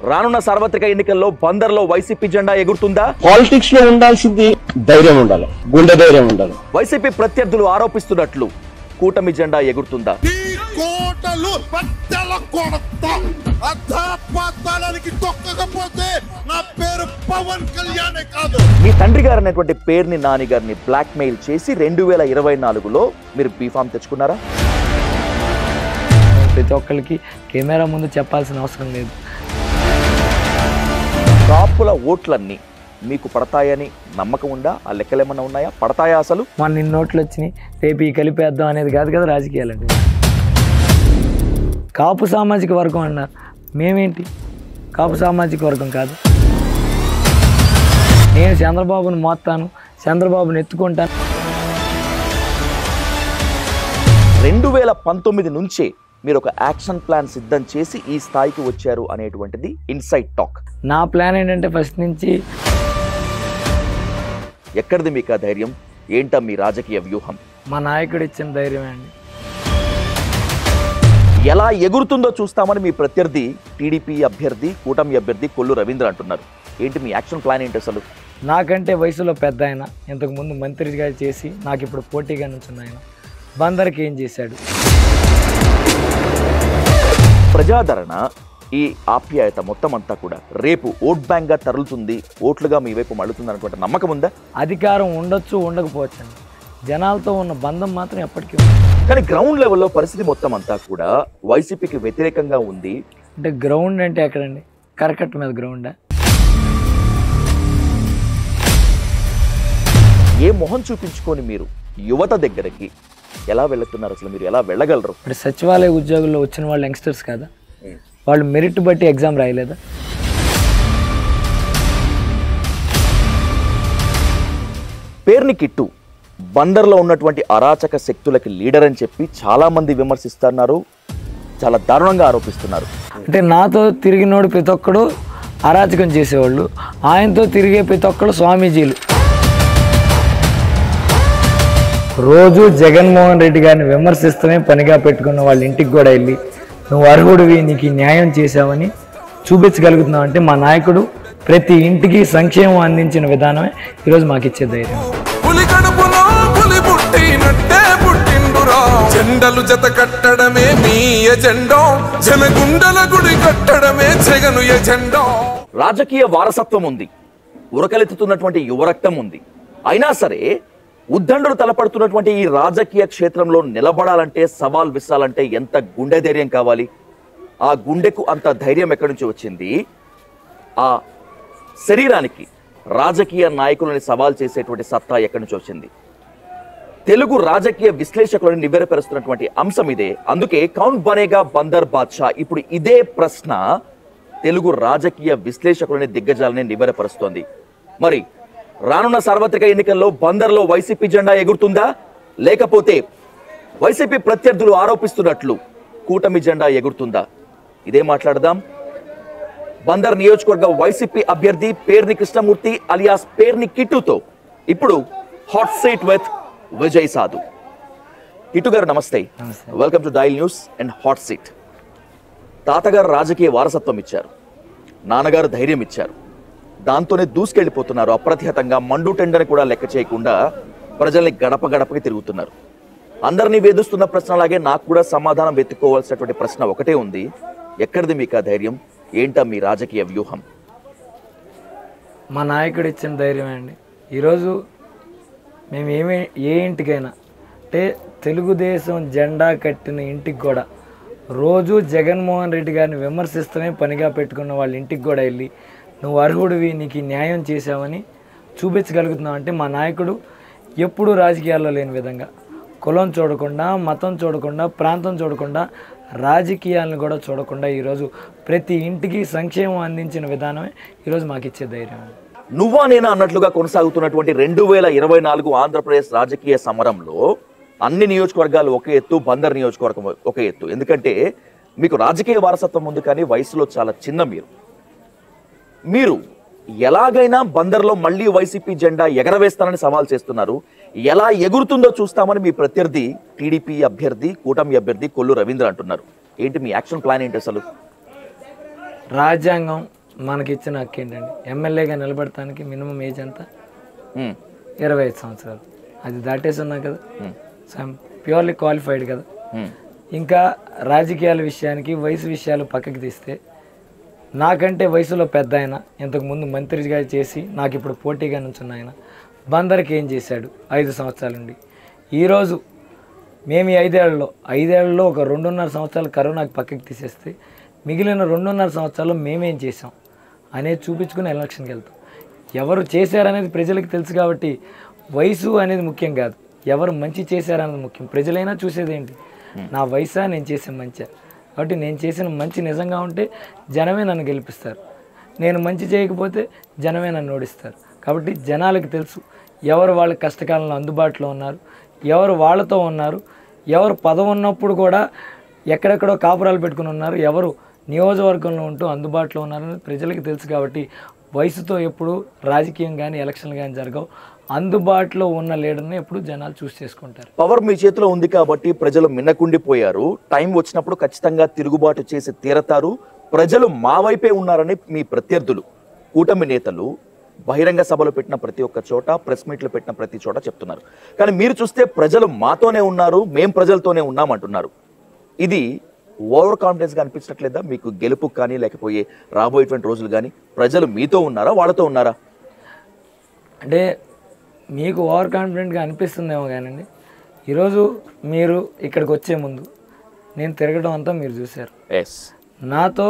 రానున్న సార్వత్రిక ఎన్నికల్లో బందర్లో వైసీపీ జెండా ఎగురుతుందా పాలిటిక్స్ లో ఉండాల్సింది ధైర్యం ఉండాలి గుండె ధైర్యం ఉండాలి వైసీపీ ప్రత్యర్థులు ఆరోపిస్తున్నట్లు కూటమి జెండా ఎగురుతుందా ఈ కోటలు పట్టెల కొడత అధాపాతాళానికి తొక్కకపోతే నా పేరు పవన్ కళ్యాణే కాదు మీ తండ్రి గారు అనేటువంటి పేరుని నాని గారిని బ్లాక్ మెయిల్ చేసి రెండు వేల ఇరవై నాలుగులో మీరు బీఫామ్ తెచ్చుకున్నారా ప్రతి ఒక్కరికి కెమెరా ముందు చెప్పాల్సిన అవసరం లేదు కాపుల ఓట్లన్నీ మీకు పడతాయని నమ్మకం ఉందా ఆ లెక్కలు ఏమన్నా ఉన్నాయా పడతాయా అసలు మన ఇన్ని నోట్లు వచ్చినాయి రేపు ఈ కలిపేద్దాం అనేది కాదు కదా రాజకీయాలండి కాపు సామాజిక వర్గం అన్నారు మేమేంటి కాపు సామాజిక వర్గం కాదు నేను చంద్రబాబును మోస్తాను చంద్రబాబును ఎత్తుకుంటాను రెండు వేల పంతొమ్మిది నుంచే మీరు ఒక యాక్షన్ ప్లాన్ సిద్ధం చేసి ఈ స్థాయికి వచ్చారు అనేటువంటిది ఇన్సైట్ టాక్ నా ప్లాన్ ఏంటంటే ఫస్ట్ నుంచి ఎక్కడిది మీకు ఆ ధైర్యం ఏంటా మీ రాజకీయ వ్యూహం మా నాయకుడు ఇచ్చిన ధైర్యమే అండి ఎలా ఎగురుతుందో చూస్తామని మీ ప్రత్యర్థి టీడీపీ అభ్యర్థి కూటమి అభ్యర్థి కొల్లు రవీంద్ర అంటున్నారు ఏంటి మీ యాక్షన్ ప్లాన్ ఏంటి అసలు నాకంటే వయసులో పెద్ద ఆయన ఇంతకుముందు మంత్రిగా చేసి నాకు ఇప్పుడు పోటీగా నుంచున్న ఆయన బందర్కి ఏం చేశాడు ప్రజాదరణ ఈ ఆప్యాయత మొత్తం అంతా కూడా రేపు ఓట్ బ్యాంక్ గా తరులుతుంది ఓట్లుగా మీ వైపు మళ్ళుతుంది అనుకుంటే నమ్మకం ఉందా అధికారం ఉండొచ్చు ఉండకపోవచ్చు అండి జనాలతో ఉన్న బంధం మాత్రం ఎప్పటికీ ఉంది కానీ గ్రౌండ్ లెవెల్లో పరిస్థితి మొత్తం అంతా కూడా వైసీపీకి వ్యతిరేకంగా ఉంది అంటే గ్రౌండ్ అంటే ఎక్కడండి కరకట్ట మీద గ్రౌండా ఏ మొహం చూపించుకొని మీరు యువత దగ్గరకి ఎలా వెళుతున్నారు అసలు మీరు ఎలా వెళ్ళగలరు ఇప్పుడు సచివాలయ ఉద్యోగుల్లో వచ్చిన వాళ్ళు యంగ్స్టర్స్ కదా వాళ్ళు మెరిట్ బట్టి ఎగ్జామ్ రాయలేదా పేరుని కిట్టు బందర్లో ఉన్నటువంటి అరాచక శక్తులకి లీడర్ అని చెప్పి చాలా మంది విమర్శిస్తున్నారు చాలా దారుణంగా ఆరోపిస్తున్నారు అంటే నాతో తిరిగినోడు ప్రతి ఒక్కడు అరాచకం చేసేవాళ్ళు ఆయనతో తిరిగే ప్రతి ఒక్కడు స్వామీజీలు రోజు జగన్మోహన్ రెడ్డి గారిని విమర్శిస్తమే పనిగా పెట్టుకున్న వాళ్ళ ఇంటికి కూడా వెళ్ళి నువ్వు అర్హుడివి నీకు ఈ న్యాయం చేశావని చూపించగలుగుతున్నావు అంటే మా నాయకుడు ప్రతి ఇంటికి సంక్షేమం అందించిన విధానమే ఈరోజు మాకు ఇచ్చే ధైర్యం పులి కడుపులో పులి పుట్టినట్టే పుట్టిండురా జెండలు జత కట్టడమే మీ ఎజెండో జనగుండల గుడి కట్టడమే జగను ఎజెండో రాజకీయ వారసత్వం ఉంది ఉరకలెత్తుతున్నటువంటి యువరక్తం ఉంది అయినా సరే ఉద్దండులు తలపడుతున్నటువంటి ఈ రాజకీయ క్షేత్రంలో నిలబడాలంటే సవాల్ విసాలంటే ఎంత గుండె ధైర్యం కావాలి ఆ గుండెకు అంత ధైర్యం ఎక్కడి నుంచి వచ్చింది ఆ శరీరానికి రాజకీయ నాయకులని సవాల్ చేసేటువంటి సత్తా ఎక్కడి నుంచి వచ్చింది తెలుగు రాజకీయ విశ్లేషకులను నివ్వెరపరుస్తున్నటువంటి అంశం ఇదే అందుకే కౌన్ బనేగా బందర్ బాద్షా ఇప్పుడు ఇదే ప్రశ్న తెలుగు రాజకీయ విశ్లేషకులని దిగ్గజాలని నివ్వెరపరుస్తోంది మరి రానున్న సార్వత్రిక ఎన్నికల్లో బందర్లో వైసీపీ జెండా ఎగురుతుందా లేకపోతే వైసీపీ ప్రత్యర్థులు ఆరోపిస్తున్నట్లు కూటమి జెండా ఎగురుతుందా ఇదే మాట్లాడదాం బందర్ నియోజకవర్గ వైసీపీ అభ్యర్థి పేర్ని కృష్ణమూర్తి అలియాస్ పేర్ని కిట్టుతో ఇప్పుడు హాట్ సీట్ విత్ విజయ్ సాధు కిట్టు గారు నమస్తే నమస్తే. Welcome to dial news and hot seat తాతగారు రాజకీయ వారసత్వం ఇచ్చారు నాన్నగారు ధైర్యం ఇచ్చారు దాంతోనే దూసుకెళ్లిపోతున్నారు అప్రతిహతంగా మండు టెండర్ కూడా లెక్క చేయకుండా ప్రజల్ని గడప గడపకి తిరుగుతున్నారు అందరినీ వేధిస్తున్న ప్రశ్నలాగే నాకు కూడా సమాధానం వెతుక్కోవాల్సినటువంటి ప్రశ్న ఒకటే ఉంది ఎక్కడిది మీకు ఆ ధైర్యం ఏంటా మీ రాజకీయ వ్యూహం మా నాయకుడు ఇచ్చిన ధైర్యమే అండి ఈరోజు మేము ఏమే ఏ ఇంటికైనా అంటే తెలుగుదేశం జెండా కట్టిన ఇంటికి కూడా రోజు జగన్మోహన్ రెడ్డి గారిని విమర్శిస్తమే పనిగా పెట్టుకున్న వాళ్ళ ఇంటికి కూడా వెళ్ళి నువ్వు అర్హుడివి నీకు ఈ న్యాయం చేశావని చూపించగలుగుతున్నావు అంటే మా నాయకుడు ఎప్పుడూ రాజకీయాల్లో లేని విధంగా కులం చూడకుండా మతం చూడకుండా ప్రాంతం చూడకుండా రాజకీయాలను కూడా చూడకుండా ఈరోజు ప్రతి ఇంటికి సంక్షేమం అందించిన విధానమే ఈరోజు మాకు ఇచ్చే ధైర్యం నువ్వా నేనా అన్నట్లుగా కొనసాగుతున్నటువంటి రెండు వేల ఇరవై నాలుగు ఆంధ్రప్రదేశ్ రాజకీయ సమరంలో అన్ని నియోజకవర్గాలు ఒక ఎత్తు బందర్ నియోజకవర్గం ఒక ఎత్తు ఎందుకంటే మీకు రాజకీయ వారసత్వం ఉంది కానీ వయసులో చాలా చిన్న మీరు మీరు ఎలాగైనా బందర్లో మళ్ళీ వైసీపీ జెండా ఎగరవేస్తానని సవాల్ చేస్తున్నారు ఎలా ఎగురుతుందో చూస్తామని మీ ప్రత్యర్థి టీడీపీ అభ్యర్థి కూటమి అభ్యర్థి కొల్లు రవీంద్ర అంటున్నారు ఏంటి మీ యాక్షన్ ప్లాన్ ఏంటి అసలు రాజ్యాంగం మనకి ఇచ్చిన హక్కు ఏంటండి ఎమ్మెల్యేగా నిలబడటానికి మినిమం ఏజ్ ఎంత ఉమ్, ఇరవై ఐదు సంవత్సరాలు అది దాటేసి ఉన్నా కదా ప్యూర్లీ క్వాలిఫైడ్ కదా ఉమ్, ఇంకా రాజకీయాల విషయానికి వయసు విషయాలు పక్కకి తీస్తే నాకంటే వయసులో పెద్ద ఆయన ఇంతకుముందు మంత్రిగా చేసి నాకు ఇప్పుడు పోటీగా నుంచున్న ఆయన బందర్కి ఏం చేశాడు ఐదు సంవత్సరాల నుండి ఈరోజు మేము ఈ ఐదేళ్లలో ఐదేళ్లలో ఒక రెండున్నర సంవత్సరాలు కరోనాకి పక్కకి తీసేస్తే మిగిలిన రెండున్నర సంవత్సరాలు మేమేం చేసాం అనేది చూపించుకుని ఎలక్షన్కి వెళ్తాం ఎవరు చేశారనేది ప్రజలకు తెలుసు కాబట్టి వయసు అనేది ముఖ్యం కాదు ఎవరు మంచి చేశారనేది ముఖ్యం ప్రజలైనా చూసేది ఏంటి నా వయసా నేను చేసిన మంచి కాబట్టి నేను చేసిన మంచి నిజంగా ఉంటే జనమే నన్ను గెలిపిస్తారు నేను మంచి చేయకపోతే జనమే నన్ను ఓడిస్తారు కాబట్టి జనాలకు తెలుసు ఎవరు వాళ్ళ కష్టకాలంలో అందుబాటులో ఉన్నారు ఎవరు వాళ్ళతో ఉన్నారు ఎవరు పదవి ఉన్నప్పుడు కూడా ఎక్కడెక్కడో కాపురాలు పెట్టుకుని ఉన్నారు ఎవరు నియోజకవర్గంలో ఉంటూ అందుబాటులో ఉన్నారని ప్రజలకు తెలుసు కాబట్టి వయసుతో ఎప్పుడు రాజకీయం కానీ ఎలక్షన్లు కానీ జరగవు అందుబాటులో ఉన్న లీడర్ని ఎప్పుడు జనాలు చూస్ చేసుకుంటారు పవర్ మీ చేతిలో ఉంది కాబట్టి ప్రజలు మిన్నకుండిపోయారు టైం వచ్చినప్పుడు ఖచ్చితంగా తిరుగుబాటు చేసి తీరతారు ప్రజలు మా వైపే ఉన్నారని మీ ప్రత్యర్థులు కూటమి నేతలు బహిరంగ సభలు పెట్టిన ప్రతి ఒక్క చోట ప్రెస్ మీట్లు పెట్టిన ప్రతి చోట చెప్తున్నారు కానీ మీరు చూస్తే ప్రజలు మాతోనే ఉన్నారు మేం ప్రజలతోనే ఉన్నామంటున్నారు ఇది ఓవర్ కాన్ఫిడెన్స్ గా అనిపించట్లేదా మీకు గెలుపు కానీ లేకపోయే రాబోయేటువంటి రోజులు కానీ ప్రజలు మీతో ఉన్నారా వాళ్ళతో ఉన్నారా అంటే మీకు ఓవర్ కాన్ఫిడెంట్గా అనిపిస్తుందేమో కానండి ఈరోజు మీరు ఇక్కడికి వచ్చే ముందు నేను తిరగడం అంతా మీరు చూశారు ఎస్ నాతో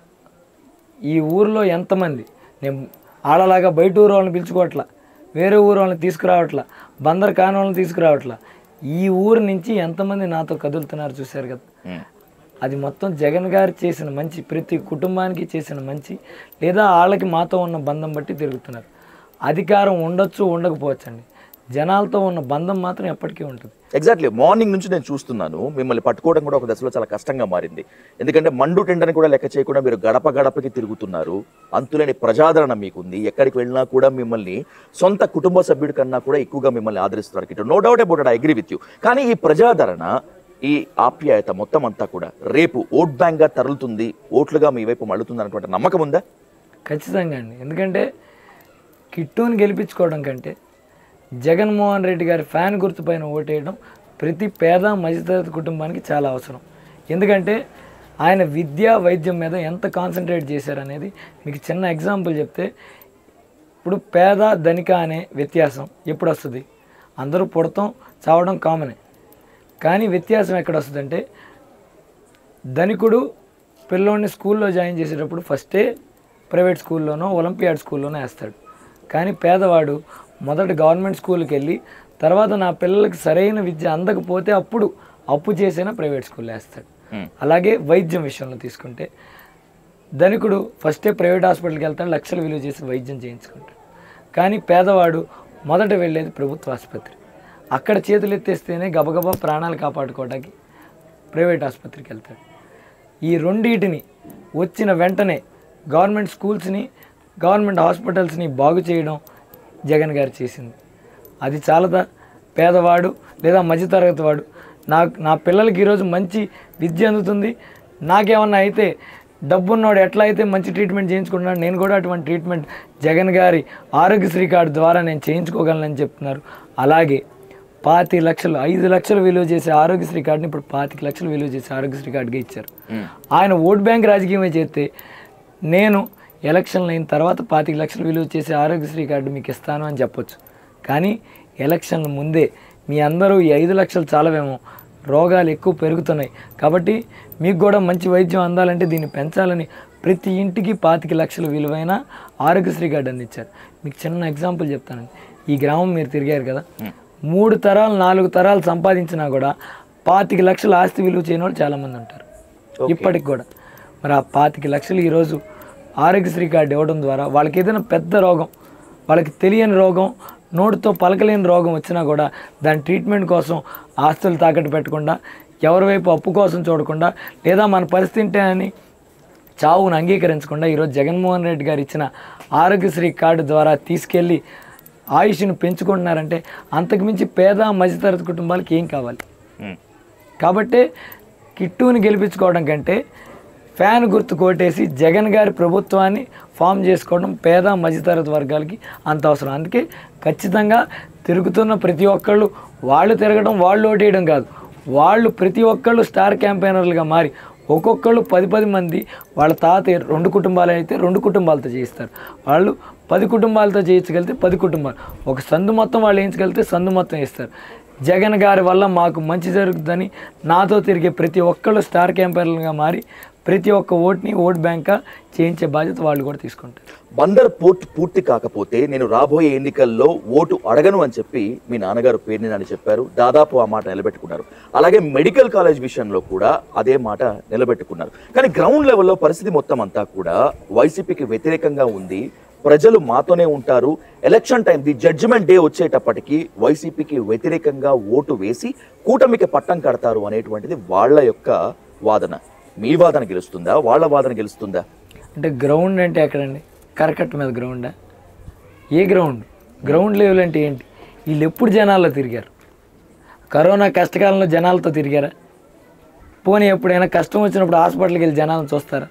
ఈ ఊర్లో ఎంతమంది నేను ఆడలాగా బయట ఊరు వాళ్ళని పిలుచుకోవట్లా వేరే ఊరు వాళ్ళని తీసుకురావట్లా బందర్ కాని వాళ్ళని తీసుకురావట్లా ఈ ఊరు నుంచి ఎంతమంది నాతో కదులుతున్నారు చూశారు కదా అది మొత్తం జగన్ గారు చేసిన మంచి ప్రతి కుటుంబానికి చేసిన మంచి లేదా వాళ్ళకి మాతో ఉన్న బంధం బట్టి తిరుగుతున్నారు అధికారం ఉండొచ్చు ఉండకపోవచ్చండి జనాలతో ఉన్న బంధం మాత్రం ఎప్పటికీ ఉంటుంది ఎగ్జాక్ట్లీ మార్నింగ్ నుంచి నేను చూస్తున్నాను మిమ్మల్ని పట్టుకోవడం కూడా ఒక దశలో చాలా కష్టంగా మారింది ఎందుకంటే మండు టెండని కూడా లెక్క చేయకుండా మీరు గడప గడపకి తిరుగుతున్నారు అంతులేని ప్రజాదరణ మీకుంది ఎక్కడికి వెళ్ళినా కూడా మిమ్మల్ని సొంత కుటుంబ సభ్యుడి కన్నా కూడా ఎక్కువగా మిమ్మల్ని ఆదరిస్తున్నారు ఇటు no doubt about I agree with you కానీ ఈ ప్రజాదరణ ఈ ఆప్యాయత మొత్తం అంతా కూడా రేపు ఓట్ బ్యాంక్ గా తరులుతుంది ఓట్లుగా మీ వైపు మళ్ళుతుంది అన్నటువంటి నమ్మకం ఉందా ఖచ్చితంగా అండి ఎందుకంటే కిట్టుని గెలిపించుకోవడం కంటే జగన్మోహన్ రెడ్డి గారి ఫ్యాన్ గుర్తుపైన ఓటేయడం ప్రతి పేద మధ్యతరగతి కుటుంబానికి చాలా అవసరం ఎందుకంటే ఆయన విద్య వైద్యం మీద ఎంత కాన్సన్ట్రేట్ చేశారనేది మీకు చిన్న ఎగ్జాంపుల్ చెప్తే ఇప్పుడు పేద ధనిక అనే వ్యత్యాసం ఎప్పుడు వస్తుంది అందరూ పుడతాం చావడం కామనే కానీ వ్యత్యాసం ఎక్కడ వస్తుందంటే ధనికుడు పిల్లోడిని స్కూల్లో జాయిన్ చేసేటప్పుడు ఫస్టే ప్రైవేట్ స్కూల్లోనో ఒలింపియాడ్ స్కూల్లోనో వేస్తాడు కానీ పేదవాడు మొదట గవర్నమెంట్ స్కూల్కి వెళ్ళి తర్వాత నా పిల్లలకి సరైన విద్య అందకపోతే అప్పుడు అప్పు చేసైనా ప్రైవేట్ స్కూల్లో వేస్తాడు అలాగే వైద్యం విషయంలో తీసుకుంటే ధనికుడు ఫస్టే ప్రైవేట్ హాస్పిటల్కి వెళ్తాడు లక్షలు విలువ చేసి వైద్యం చేయించుకుంటాడు కానీ పేదవాడు మొదట వెళ్ళేది ప్రభుత్వ ఆసుపత్రి అక్కడ చేతులు ఎత్తేస్తేనే గబగబా ప్రాణాలు కాపాడుకోవడానికి ప్రైవేట్ ఆసుపత్రికి వెళ్తాడు ఈ రెండింటిని వచ్చిన వెంటనే గవర్నమెంట్ స్కూల్స్ని గవర్నమెంట్ హాస్పిటల్స్ని బాగు చేయడం జగన్ గారు చేసింది అది చాలదా పేదవాడు లేదా మధ్యతరగతి వాడు నా నా పిల్లలకి ఈరోజు మంచి విద్య అందుతుంది నాకేమన్నా అయితే డబ్బున్నోడు ఎట్లా అయితే మంచి ట్రీట్మెంట్ చేయించుకుంటున్నాడు నేను కూడా అటువంటి ట్రీట్మెంట్ జగన్ గారి ఆరోగ్యశ్రీ కార్డు ద్వారా నేను చేయించుకోగలనని చెప్తున్నారు అలాగే పాతి లక్షలు ఐదు లక్షలు విలువ చేసే ఆరోగ్యశ్రీ కార్డుని ఇప్పుడు పాతిక లక్షలు విలువ చేసే ఆరోగ్యశ్రీ కార్డుగా ఇచ్చారు ఆయన ఓట్ బ్యాంక్ రాజకీయమే చేస్తే నేను ఎలక్షన్లు అయిన తర్వాత పాతిక లక్షలు విలువ చేసే ఆరోగ్యశ్రీ కార్డు మీకు ఇస్తాను అని చెప్పొచ్చు కానీ ఎలక్షన్ల ముందే మీ అందరూ ఈ ఐదు లక్షలు చాలవేమో రోగాలు ఎక్కువ పెరుగుతున్నాయి కాబట్టి మీకు కూడా మంచి వైద్యం అందాలంటే దీన్ని పెంచాలని ప్రతి ఇంటికి పాతిక లక్షల విలువైన ఆరోగ్యశ్రీ కార్డు అందించారు మీకు చిన్న ఎగ్జాంపుల్ చెప్తానండి ఈ గ్రామం మీరు తిరిగారు కదా మూడు తరాలు నాలుగు తరాలు సంపాదించినా కూడా పాతిక లక్షల ఆస్తి విలువ చేయని వాళ్ళు చాలామంది ఉంటారు ఇప్పటికి కూడా మరి ఆ పాతిక లక్షలు ఈరోజు ఆరోగ్యశ్రీ కార్డు ఇవ్వడం ద్వారా వాళ్ళకి ఏదైనా పెద్ద రోగం వాళ్ళకి తెలియని రోగం నోటితో పలకలేని రోగం వచ్చినా కూడా దాని ట్రీట్మెంట్ కోసం ఆస్తులు తాకట్టు పెట్టకుండా ఎవరి వైపు అప్పు కోసం చూడకుండా లేదా మన పరిస్థితి ఏంటి అని చావును అంగీకరించకుండా ఈరోజు జగన్మోహన్ రెడ్డి గారు ఇచ్చిన ఆరోగ్యశ్రీ కార్డు ద్వారా తీసుకెళ్ళి ఆయుష్ను పెంచుకుంటున్నారంటే అంతకుమించి పేద మధ్యతరగతి కుటుంబాలకి ఏం కావాలి కాబట్టే కిట్టుని గెలిపించుకోవడం కంటే ఫ్యాన్ గుర్తు కొట్టేసి జగన్ గారి ప్రభుత్వాన్ని ఫామ్ చేసుకోవడం పేద మధ్యతరగతి వర్గాలకి అంత అవసరం అందుకే ఖచ్చితంగా తిరుగుతున్న ప్రతి ఒక్కళ్ళు వాళ్ళు తిరగడం వాళ్ళు ఓటేయడం కాదు వాళ్ళు ప్రతి ఒక్కళ్ళు స్టార్ క్యాంపెయినర్లుగా మారి ఒక్కొక్కళ్ళు పది పది మంది వాళ్ళ తాత రెండు కుటుంబాలు అయితే రెండు కుటుంబాలతో చేయిస్తారు వాళ్ళు పది కుటుంబాలతో చేయించగలిగితే పది కుటుంబాలు ఒక సందు మొత్తం వాళ్ళు వేయించగలిగితే సందు మొత్తం ఇస్తారు జగన్ గారి వల్ల మాకు మంచి జరుగుతుందని నాతో తిరిగే ప్రతి ఒక్కళ్ళు స్టార్ క్యాంపెయినర్లుగా మారి ప్రతి ఒక్క ఓట్ని ఓట్ బ్యాంక్గా చేయించే బాధ్యత వాళ్ళు కూడా తీసుకుంటారు బందర్ పోర్ట్ పూర్తి కాకపోతే నేను రాబోయే ఎన్నికల్లో ఓటు అడగను అని చెప్పి మీ నాన్నగారు పేరుని అని చెప్పారు దాదాపు ఆ మాట నిలబెట్టుకున్నారు అలాగే మెడికల్ కాలేజ్ విషయంలో కూడా అదే మాట నిలబెట్టుకున్నారు కానీ గ్రౌండ్ లెవెల్లో పరిస్థితి మొత్తం అంతా కూడా వైసీపీకి వ్యతిరేకంగా ఉంది ప్రజలు మాతోనే ఉంటారు election time the judgement day వచ్చేటప్పటికి వైసీపీకి వ్యతిరేకంగా ఓటు వేసి కూటమికి పట్టం కడతారు అనేటువంటిది వాళ్ళ యొక్క వాదన మీ వాదన గెలుస్తుందా వాళ్ళ వాదన గెలుస్తుందా అంటే గ్రౌండ్ అంటే ఎక్కడండి కరకట్ట మీద గ్రౌండా ఏ గ్రౌండ్ గ్రౌండ్ లెవెల్ అంటే ఏంటి వీళ్ళు ఎప్పుడు జనాల్లో తిరిగారు కరోనా కష్టకాలంలో జనాలతో తిరిగారా పోనీ ఎప్పుడైనా కష్టం వచ్చినప్పుడు హాస్పిటల్కి వెళ్ళి జనాలను చూస్తారా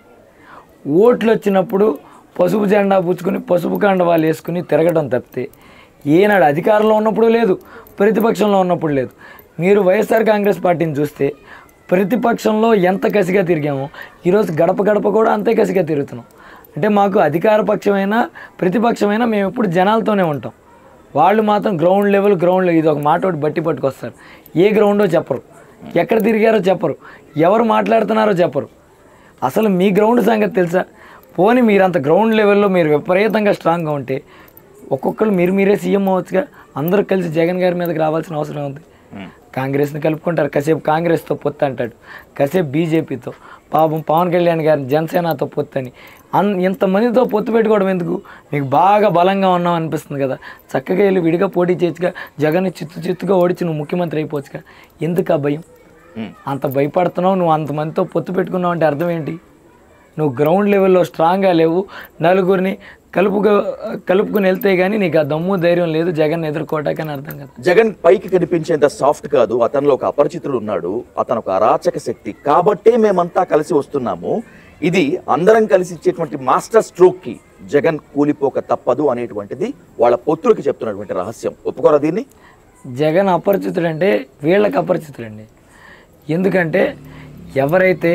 ఓట్లు వచ్చినప్పుడు పసుపు జెండా పుచ్చుకుని పసుపు కండవాలు వేసుకుని తిరగడం తప్పితే ఏనాడు అధికారంలో ఉన్నప్పుడు లేదు ప్రతిపక్షంలో ఉన్నప్పుడు లేదు మీరు వైఎస్ఆర్ కాంగ్రెస్ పార్టీని చూస్తే ప్రతిపక్షంలో ఎంత కసిగా తిరిగామో ఈరోజు గడప గడప కూడా అంతే కసిగా తిరుగుతున్నాం అంటే మాకు అధికార పక్షమైనా ప్రతిపక్షమైనా మేము ఎప్పుడు జనాలతోనే ఉంటాం వాళ్ళు మాత్రం గ్రౌండ్ లెవెల్ గ్రౌండ్ లెవెల్ ఇది ఒక మాట ఒకటి బట్టి పట్టుకొస్తారు ఏ గ్రౌండో చెప్పరు ఎక్కడ తిరిగారో చెప్పరు ఎవరు మాట్లాడుతున్నారో చెప్పరు అసలు మీ గ్రౌండ్ సంగతి తెలుసా పోనీ మీరు అంత గ్రౌండ్ లెవెల్లో మీరు విపరీతంగా స్ట్రాంగ్గా ఉంటే ఒక్కొక్కరు మీరు మీరే సీఎం అవ్వచ్చుగా అందరూ కలిసి జగన్ గారి మీదకి రావాల్సిన అవసరం ఉంది కాంగ్రెస్ని కలుపుకుంటారు కాసేపు కాంగ్రెస్తో పొత్తు అంటాడు కాసేపు బీజేపీతో పాపం పవన్ కళ్యాణ్ గారిని జనసేనతో పొత్తు అని అన్ ఇంతమందితో పొత్తు పెట్టుకోవడం ఎందుకు మీకు బాగా బలంగా ఉన్నాం అనిపిస్తుంది కదా చక్కగా వెళ్ళి విడిగా పోటీ చేయొచ్చుగా జగన్ చిత్తు చిత్తుగా ఓడించి నువ్వు ముఖ్యమంత్రి అయిపోవచ్చుగా ఎందుకు ఆ భయం అంత భయపడుతున్నావు నువ్వు అంతమందితో పొత్తు పెట్టుకున్నావు అంటే అర్థం ఏంటి నువ్వు గ్రౌండ్ లెవెల్లో స్ట్రాంగ్గా లేవు నలుగురిని కలుపుకు కలుపుకుని వెళ్తే కానీ నీకు ఆ దమ్ము ధైర్యం లేదు జగన్ ఎదుర్కోవటానికి అర్థం కదా జగన్ పైకి కనిపించేంత సాఫ్ట్ కాదు అతనిలో ఒక అపరిచితుడు ఉన్నాడు అతను ఒక అరాచక శక్తి కాబట్టే మేమంతా కలిసి వస్తున్నాము ఇది అందరం కలిసి ఇచ్చేటువంటి మాస్టర్ స్ట్రోక్ కి జగన్ కూలిపోక తప్పదు అనేటువంటిది వాళ్ళ పొత్తులకి చెప్తున్నటువంటి రహస్యం ఒప్పుకోరా దీన్ని జగన్ అపరిచితుడు అంటే వీళ్ళకి అపరిచితుడండి ఎందుకంటే ఎవరైతే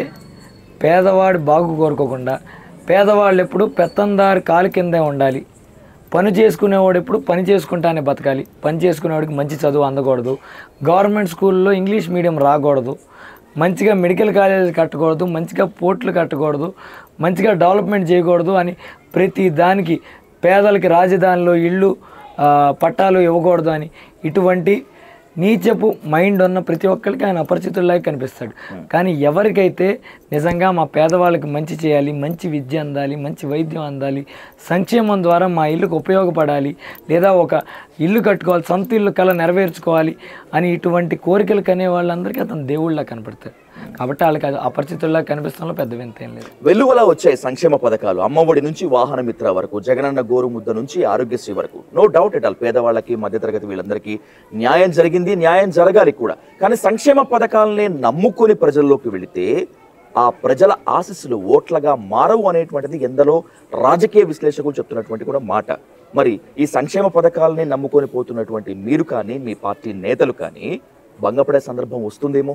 పేదవాడు బాగు కోరుకోకుండా పేదవాళ్ళు ఎప్పుడు పెత్తందారి కాలు కిందే ఉండాలి పని చేసుకునేవాడు ఎప్పుడు పని చేసుకుంటానే బతకాలి పని చేసుకునేవాడికి మంచి చదువు అందకూడదు గవర్నమెంట్ స్కూల్లో ఇంగ్లీష్ మీడియం రాకూడదు మంచిగా మెడికల్ కాలేజీలు కట్టకూడదు మంచిగా పోర్ట్లు కట్టకూడదు మంచిగా డెవలప్మెంట్ చేయకూడదు అని ప్రతి దానికి పేదలకి రాజధానిలో ఇళ్ళు ఆ, పట్టాలు ఇవ్వకూడదు అని ఇటువంటి నీచపు మైండ్ ఉన్న ప్రతి ఒక్కరికి ఆయన అపరిచితుల్లాగా కనిపిస్తాడు కానీ ఎవరికైతే నిజంగా మా పేదవాళ్ళకి మంచి చేయాలి మంచి విద్య అందాలి మంచి వైద్యం అందాలి సంక్షేమం ద్వారా మా ఇల్లుకు ఉపయోగపడాలి లేదా ఒక ఇల్లు కట్టుకోవాలి సొంత ఇల్లు కళ నెరవేర్చుకోవాలి అని ఇటువంటి కోరికలు కనే వాళ్ళందరికీ అతను దేవుళ్ళ కనపడతాడు కాబట్టి వాళ్ళకి అది అపరిచితుల్లా కనిపిస్తంలో పెద్ద వింత ఏం లేదు వెలువలా వచ్చాయి సంక్షేమ పథకాలు అమ్మఒడి నుంచి వాహన మిత్ర వరకు జగనన్న గోరు ముద్ద నుంచి ఆరోగ్యశ్రీ వరకు నో డౌట్ ఎట్ ఆల్ పేదవాళ్ళకి మధ్యతరగతి వీళ్ళందరికీ న్యాయం జరిగింది న్యాయం జరగాలి కూడా కానీ సంక్షేమ పథకాలనే నమ్ముకొని ప్రజల్లోకి వెళితే ఆ ప్రజల ఆశీస్సులు ఓట్లగా మారవు అనేటువంటిది ఎందరో రాజకీయ విశ్లేషకులు చెప్తున్నటువంటి కూడా మాట మరి ఈ సంక్షేమ పథకాలని నమ్ముకొని పోతున్నటువంటి మీరు కానీ మీ పార్టీ నేతలు కానీ భంగపడే సందర్భం వస్తుందేమో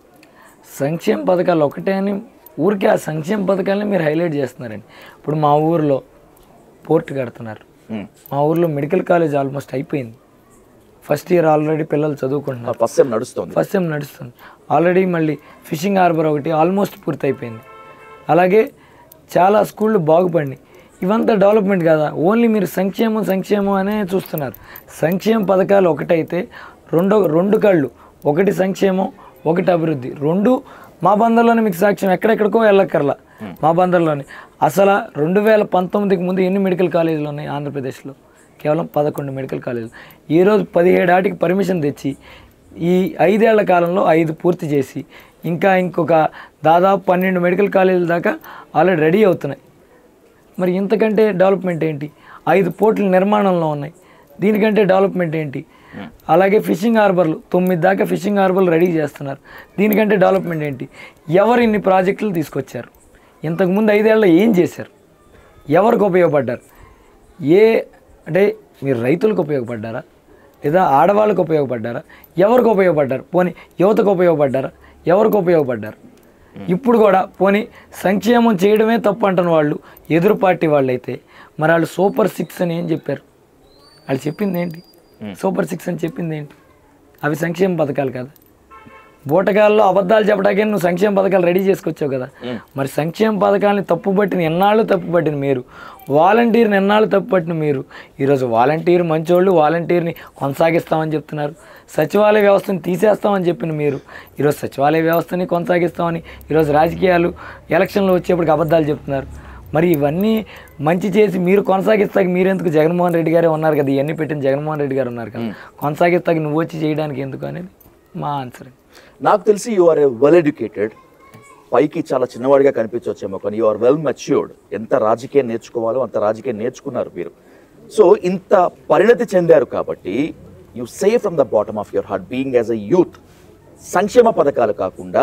సంక్షేమ పథకాలు ఒకటే అని ఊరికే ఆ సంక్షేమ పథకాలని మీరు హైలైట్ చేస్తున్నారండి ఇప్పుడు మా ఊర్లో పోర్ట్ కడుతున్నారు ఉమ్. మా ఊర్లో మెడికల్ కాలేజ్ ఆల్మోస్ట్ అయిపోయింది ఫస్ట్ ఇయర్ ఆల్రెడీ పిల్లలు చదువుకుంటున్నారు ఫస్ట్ టైం నడుస్తుంది ఫస్ట్ టైం నడుస్తుంది ఆల్రెడీ మళ్ళీ ఫిషింగ్ హార్బర్ ఒకటి ఆల్మోస్ట్ పూర్తయిపోయింది అలాగే చాలా స్కూళ్ళు బాగుపడినాయి ఇవంతా డెవలప్మెంట్ కదా ఓన్లీ మీరు సంక్షేమం సంక్షేమం అనే చూస్తున్నారు సంక్షేమ పథకాలు ఒకటైతే రెండో రెండు కళ్ళు ఒకటి సంక్షేమం ఒకటి అభివృద్ధి రెండు మా బందర్లోనే మీకు సాక్ష్యం ఎక్కడెక్కడికో వెళ్ళక్కర్లా మా బందర్లోనే అసలు రెండు వేల పంతొమ్మిదికి ముందు ఎన్ని మెడికల్ కాలేజీలు ఉన్నాయి ఆంధ్రప్రదేశ్లో కేవలం పదకొండు మెడికల్ కాలేజీలు ఈరోజు పదిహేడు ఆటికి పర్మిషన్ తెచ్చి ఈ ఐదేళ్ల కాలంలో ఐదు పూర్తి చేసి ఇంకా ఇంకొక దాదాపు పన్నెండు మెడికల్ కాలేజీల దాకా ఆల్రెడీ రెడీ అవుతున్నాయి మరి ఇంతకంటే డెవలప్మెంట్ ఏంటి ఐదు పోర్టులు నిర్మాణంలో ఉన్నాయి దీనికంటే డెవలప్మెంట్ ఏంటి అలాగే ఫిషింగ్ హార్బర్లు తొమ్మిది దాకా ఫిషింగ్ హార్బర్లు రెడీ చేస్తున్నారు దీనికంటే డెవలప్మెంట్ ఏంటి ఎవరు ఇన్ని ప్రాజెక్టులు తీసుకొచ్చారు ఇంతకుముందు ఐదేళ్ళలో ఏం చేశారు ఎవరికి ఉపయోగపడ్డారు ఏ అంటే మీరు రైతులకు ఉపయోగపడ్డారా లేదా ఆడవాళ్ళకు ఉపయోగపడ్డారా ఎవరికి ఉపయోగపడ్డారు పోనీ యువతకు ఉపయోగపడ్డారా ఎవరికి ఉపయోగపడ్డారు ఇప్పుడు కూడా పోనీ సంక్షేమం చేయడమే తప్పు అంటున్న వాళ్ళు ఎదురు పార్టీ వాళ్ళు అయితే మరి వాళ్ళు సూపర్ సిక్స్ అని ఏం చెప్పారు వాళ్ళు చెప్పింది ఏంటి సూపర్ సిక్స్ అని చెప్పింది ఏంటి అవి సంక్షేమ పథకాలు కదా బూటకాల్లో అబద్ధాలు చెప్పడానికే నువ్వు సంక్షేమ పథకాలు రెడీ చేసుకొచ్చావు కదా మరి సంక్షేమ పథకాలని తప్పుపట్టిన ఎన్నాళ్ళు తప్పుపట్టిన మీరు వాలంటీర్ని ఎన్నాళ్ళు తప్పుపట్టిన మీరు ఈరోజు వాలంటీర్ మంచోళ్ళు వాలంటీర్ని కొనసాగిస్తామని చెప్తున్నారు సచివాలయ వ్యవస్థని తీసేస్తామని చెప్పిన మీరు ఈరోజు సచివాలయ వ్యవస్థని కొనసాగిస్తామని ఈరోజు రాజకీయాలు ఎలక్షన్లు వచ్చేప్పటికి అబద్ధాలు చెప్తున్నారు మరి ఇవన్నీ మంచి చేసి మీరు కొనసాగిస్తాక మీరెందుకు జగన్మోహన్ రెడ్డి గారే ఉన్నారు కదా ఇవన్నీ పెట్టిన జగన్మోహన్ రెడ్డి గారు ఉన్నారు కదా కొనసాగిస్తాక నువ్వు వచ్చి చేయడానికి ఎందుకు అనేది మా ఆన్సర్ నాకు తెలిసి యు ఆర్ వెల్ ఎడ్యుకేటెడ్ పైకి చాలా చిన్నవాడిగా కనిపించవచ్చేమో కానీ యు ఆర్ వెల్ మెచ్యూర్డ్ ఎంత రాజకీయం నేర్చుకోవాలో అంత రాజకీయం నేర్చుకున్నారు మీరు సో ఇంత పరిణతి చెందారు కాబట్టి you say from the bottom of your heart being as a youth సంక్షేమ పథకాలు కాకుండా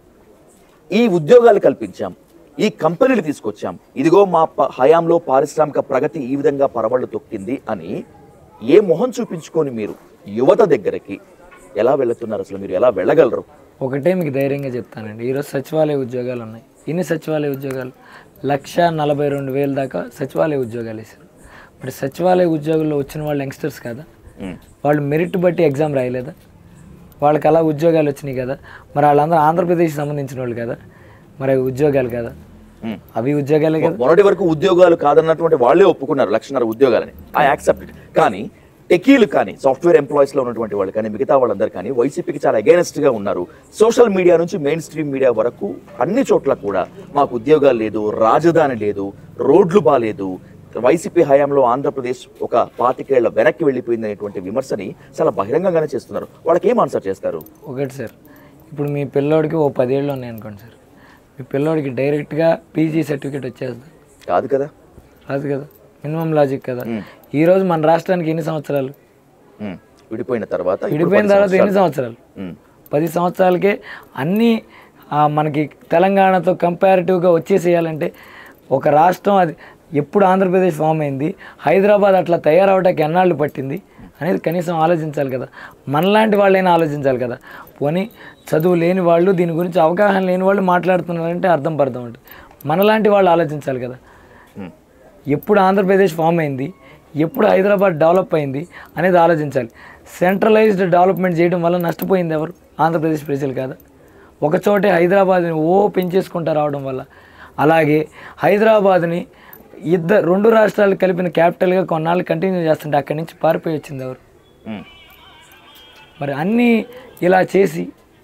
ఈ ఉద్యోగాలు కల్పించాం ఈ కంపెనీలు తీసుకొచ్చాం ఇదిగో మా ప- హయాంలో పారిశ్రామిక ప్రగతి ఈ విధంగా పరవళ్ళు తొక్కింది అని ఏ మొహం చూపించుకొని మీరు యువత దగ్గరికి ఎలా వెళుతున్నారు అసలు మీరు ఎలా వెళ్ళగలరు ఒకటే మీకు ధైర్యంగా చెప్తానండి ఈరోజు సచివాలయ ఉద్యోగాలు ఉన్నాయి ఎన్ని సచివాలయ ఉద్యోగాలు లక్ష నలభై రెండు వేల దాకా సచివాలయ ఉద్యోగాలు వేశారు మరి సచివాలయ ఉద్యోగుల్లో వచ్చిన వాళ్ళు యంగ్స్టర్స్ కదా వాళ్ళు మెరిట్ బట్టి ఎగ్జామ్ రాయలేదా వాళ్ళకి అలా ఉద్యోగాలు వచ్చినాయి కదా మరి వాళ్ళందరూ ఆంధ్రప్రదేశ్కి సంబంధించిన వాళ్ళు కదా మరి అవి ఉద్యోగాలు కదా Hmm. అవి ఉద్యోగాలే కదా మొన్నటి వరకు ఉద్యోగాలు కాదన్నటువంటి వాళ్ళే ఒప్పుకున్నారు లక్షన్నర ఉద్యోగాలని ఐ యాక్సెప్ట్ కానీ టెకీలు కానీ సాఫ్ట్వేర్ ఎంప్లాయీస్ లో ఉన్నటువంటి వాళ్ళు కానీ మిగతా వాళ్ళందరూ కానీ వైసీపీకి చాలా అగేనెస్ట్ గా ఉన్నారు సోషల్ మీడియా నుంచి మెయిన్ స్ట్రీమ్ మీడియా వరకు అన్ని చోట్ల కూడా మాకు ఉద్యోగాలు లేదు రాజధాని లేదు రోడ్లు బాలేదు వైసీపీ హయాంలో ఆంధ్రప్రదేశ్ ఒక పాతికేళ్ల వెనక్కి వెళ్ళిపోయింది అనేటువంటి విమర్శని చాలా బహిరంగంగానే చేస్తున్నారు వాళ్ళకి ఏం ఆన్సర్ చేస్తారు ఒకటి సార్ ఇప్పుడు మీ పిల్లోడికి ఓ పదేళ్ళు ఉన్నాయి అనుకోండి సార్ మీ పిల్లోడికి డైరెక్ట్గా పీజీ సర్టిఫికేట్ వచ్చేస్తుంది కాదు కదా రాదు కదా మినిమం లాజిక్ కదా ఈరోజు మన రాష్ట్రానికి ఎన్ని సంవత్సరాలు ఉమ్. విడిపోయిన తర్వాత ఇప్పుడు విడిపోయిన పది తర్వాత ఎన్ని సంవత్సరాలు. సంవత్సరాలు ఉమ్. పది సంవత్సరాలకే అన్నీ ఆ, మనకి తెలంగాణతో కంపారిటివ్గా వచ్చేసేయాలంటే ఒక రాష్ట్రం అది ఎప్పుడు ఆంధ్రప్రదేశ్ ఫామ్ అయింది హైదరాబాద్ అట్లా తయారవడానికి ఎన్నాళ్ళు పట్టింది అనేది కనీసం ఆలోచించాలి కదా మనలాంటి వాళ్ళైనా ఆలోచించాలి కదా పోనీ చదువు లేని వాళ్ళు దీని గురించి అవగాహన లేని వాళ్ళు మాట్లాడుతున్నారంటే అర్థం పర్థం ఉంటుంది మనలాంటి వాళ్ళు ఆలోచించాలి కదా ఉమ్. ఎప్పుడు ఆంధ్రప్రదేశ్ ఫామ్ అయింది ఎప్పుడు హైదరాబాద్ డెవలప్ అయింది అనేది ఆలోచించాలి సెంట్రలైజ్డ్ డెవలప్మెంట్ చేయడం వల్ల నష్టపోయింది ఎవరు ఆంధ్రప్రదేశ్ ప్రజలు కాదా ఒక చోటే హైదరాబాద్ని ఓ పెంచేసుకుంటా రావడం వల్ల అలాగే హైదరాబాద్ని ఇద్దరు రెండు రాష్ట్రాలు కలిపిన క్యాపిటల్గా కొన్నాళ్ళు కంటిన్యూ చేస్తుంటే అక్కడి నుంచి పారిపోయి వచ్చింది ఎవరు ఉమ్. మరి అన్నీ ఇలా చేసి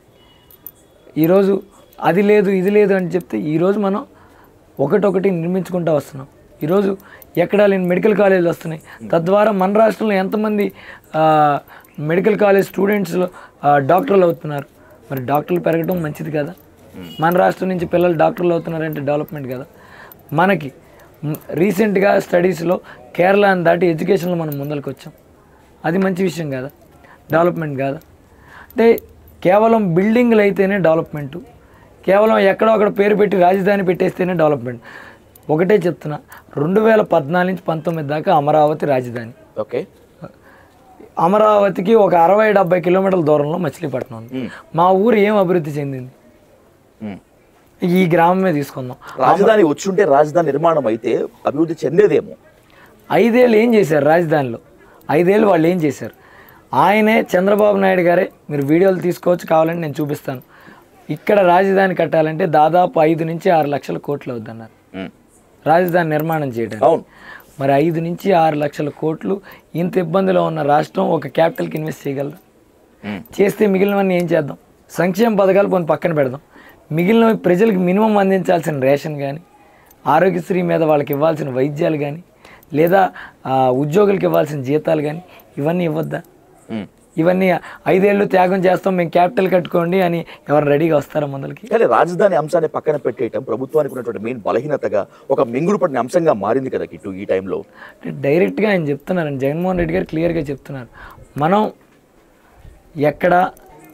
ఈరోజు అది లేదు ఇది లేదు అని చెప్తే ఈరోజు మనం ఒకటొకటి నిర్మించుకుంటూ వస్తున్నాం ఈరోజు ఎక్కడా లేని మెడికల్ కాలేజీలు వస్తున్నాయి తద్వారా మన రాష్ట్రంలో ఎంతమంది ఆ, మెడికల్ కాలేజ్ స్టూడెంట్స్ ఆ, డాక్టర్లు అవుతున్నారు మరి డాక్టర్లు పెరగడం మంచిది కదా మన రాష్ట్రం నుంచి పిల్లలు డాక్టర్లు అవుతున్నారంటే డెవలప్మెంట్ కదా మనకి మ్, రీసెంట్గా స్టడీస్లో కేరళని దాటి ఎడ్యుకేషన్లో మనం ముందరికి వచ్చాం అది మంచి విషయం కాదా డెవలప్మెంట్ కాదా అంటే కేవలం బిల్డింగ్లు అయితేనే డెవలప్మెంటు కేవలం ఎక్కడో అక్కడ పేరు పెట్టి రాజధాని పెట్టేస్తేనే డెవలప్మెంట్ ఒకటే చెప్తున్నా రెండు వేల పద్నాలుగు నుంచి పంతొమ్మిది దాకా అమరావతి రాజధాని ఓకే అమరావతికి ఒక అరవై డెబ్బై కిలోమీటర్ల దూరంలో మచిలీపట్నం ఉంది మా ఊరు ఏం అభివృద్ధి చెందింది ఉమ్. ఈ గ్రామమే తీసుకుందాం రాజధాని వచ్చుంటే రాజధాని నిర్మాణం అయితే అభివృద్ధి చెందేదేమో ఐదేళ్ళు ఏం చేశారు రాజధానిలో ఐదేళ్ళు వాళ్ళు ఏం చేశారు ఆయనే చంద్రబాబు నాయుడు గారే మీరు వీడియోలు తీసుకోవచ్చు కావాలంటే నేను చూపిస్తాను ఇక్కడ రాజధాని కట్టాలంటే దాదాపు ఐదు నుంచి ఆరు లక్షల కోట్లు అవుద్దన్నారు ఉమ్. రాజధాని నిర్మాణం చేయడానికి అవును మరి ఐదు నుంచి ఆరు లక్షల కోట్లు ఇంత ఇబ్బందిలో ఉన్న రాష్ట్రం ఒక క్యాపిటల్కి ఇన్వెస్ట్ చేయగలదు ఉమ్. చేస్తే మిగిలినవన్నీ ఏం చేద్దాం సంక్షేమ పథకాలు కొన్ని పక్కన పెడదాం మిగిలినవి ప్రజలకు మినిమం అందించాల్సిన రేషన్ కానీ ఆరోగ్యశ్రీ మీద వాళ్ళకి ఇవ్వాల్సిన వైద్యాలు కానీ లేదా ఆ, ఉద్యోగులకు ఇవ్వాల్సిన జీతాలు కానీ ఇవన్నీ ఇవ్వద్దా ఉమ్. ఇవన్నీ ఐదేళ్ళు త్యాగం చేస్తాం మేము క్యాపిటల్ కట్టుకోండి అని ఎవరు రెడీగా వస్తారా ముందరికి కానీ రాజధాని అంశాన్ని పక్కన పెట్టేయటం ప్రభుత్వానికి ఉన్నటువంటి మెయిన్ బలహీనతగా ఒక మింగుడు పడిన అంశంగా మారింది కదా కిట్టు ఈ టైంలో అంటే డైరెక్ట్గా ఆయన చెప్తున్నారండి జగన్మోహన్ రెడ్డి గారు క్లియర్గా చెప్తున్నారు మనం ఎక్కడ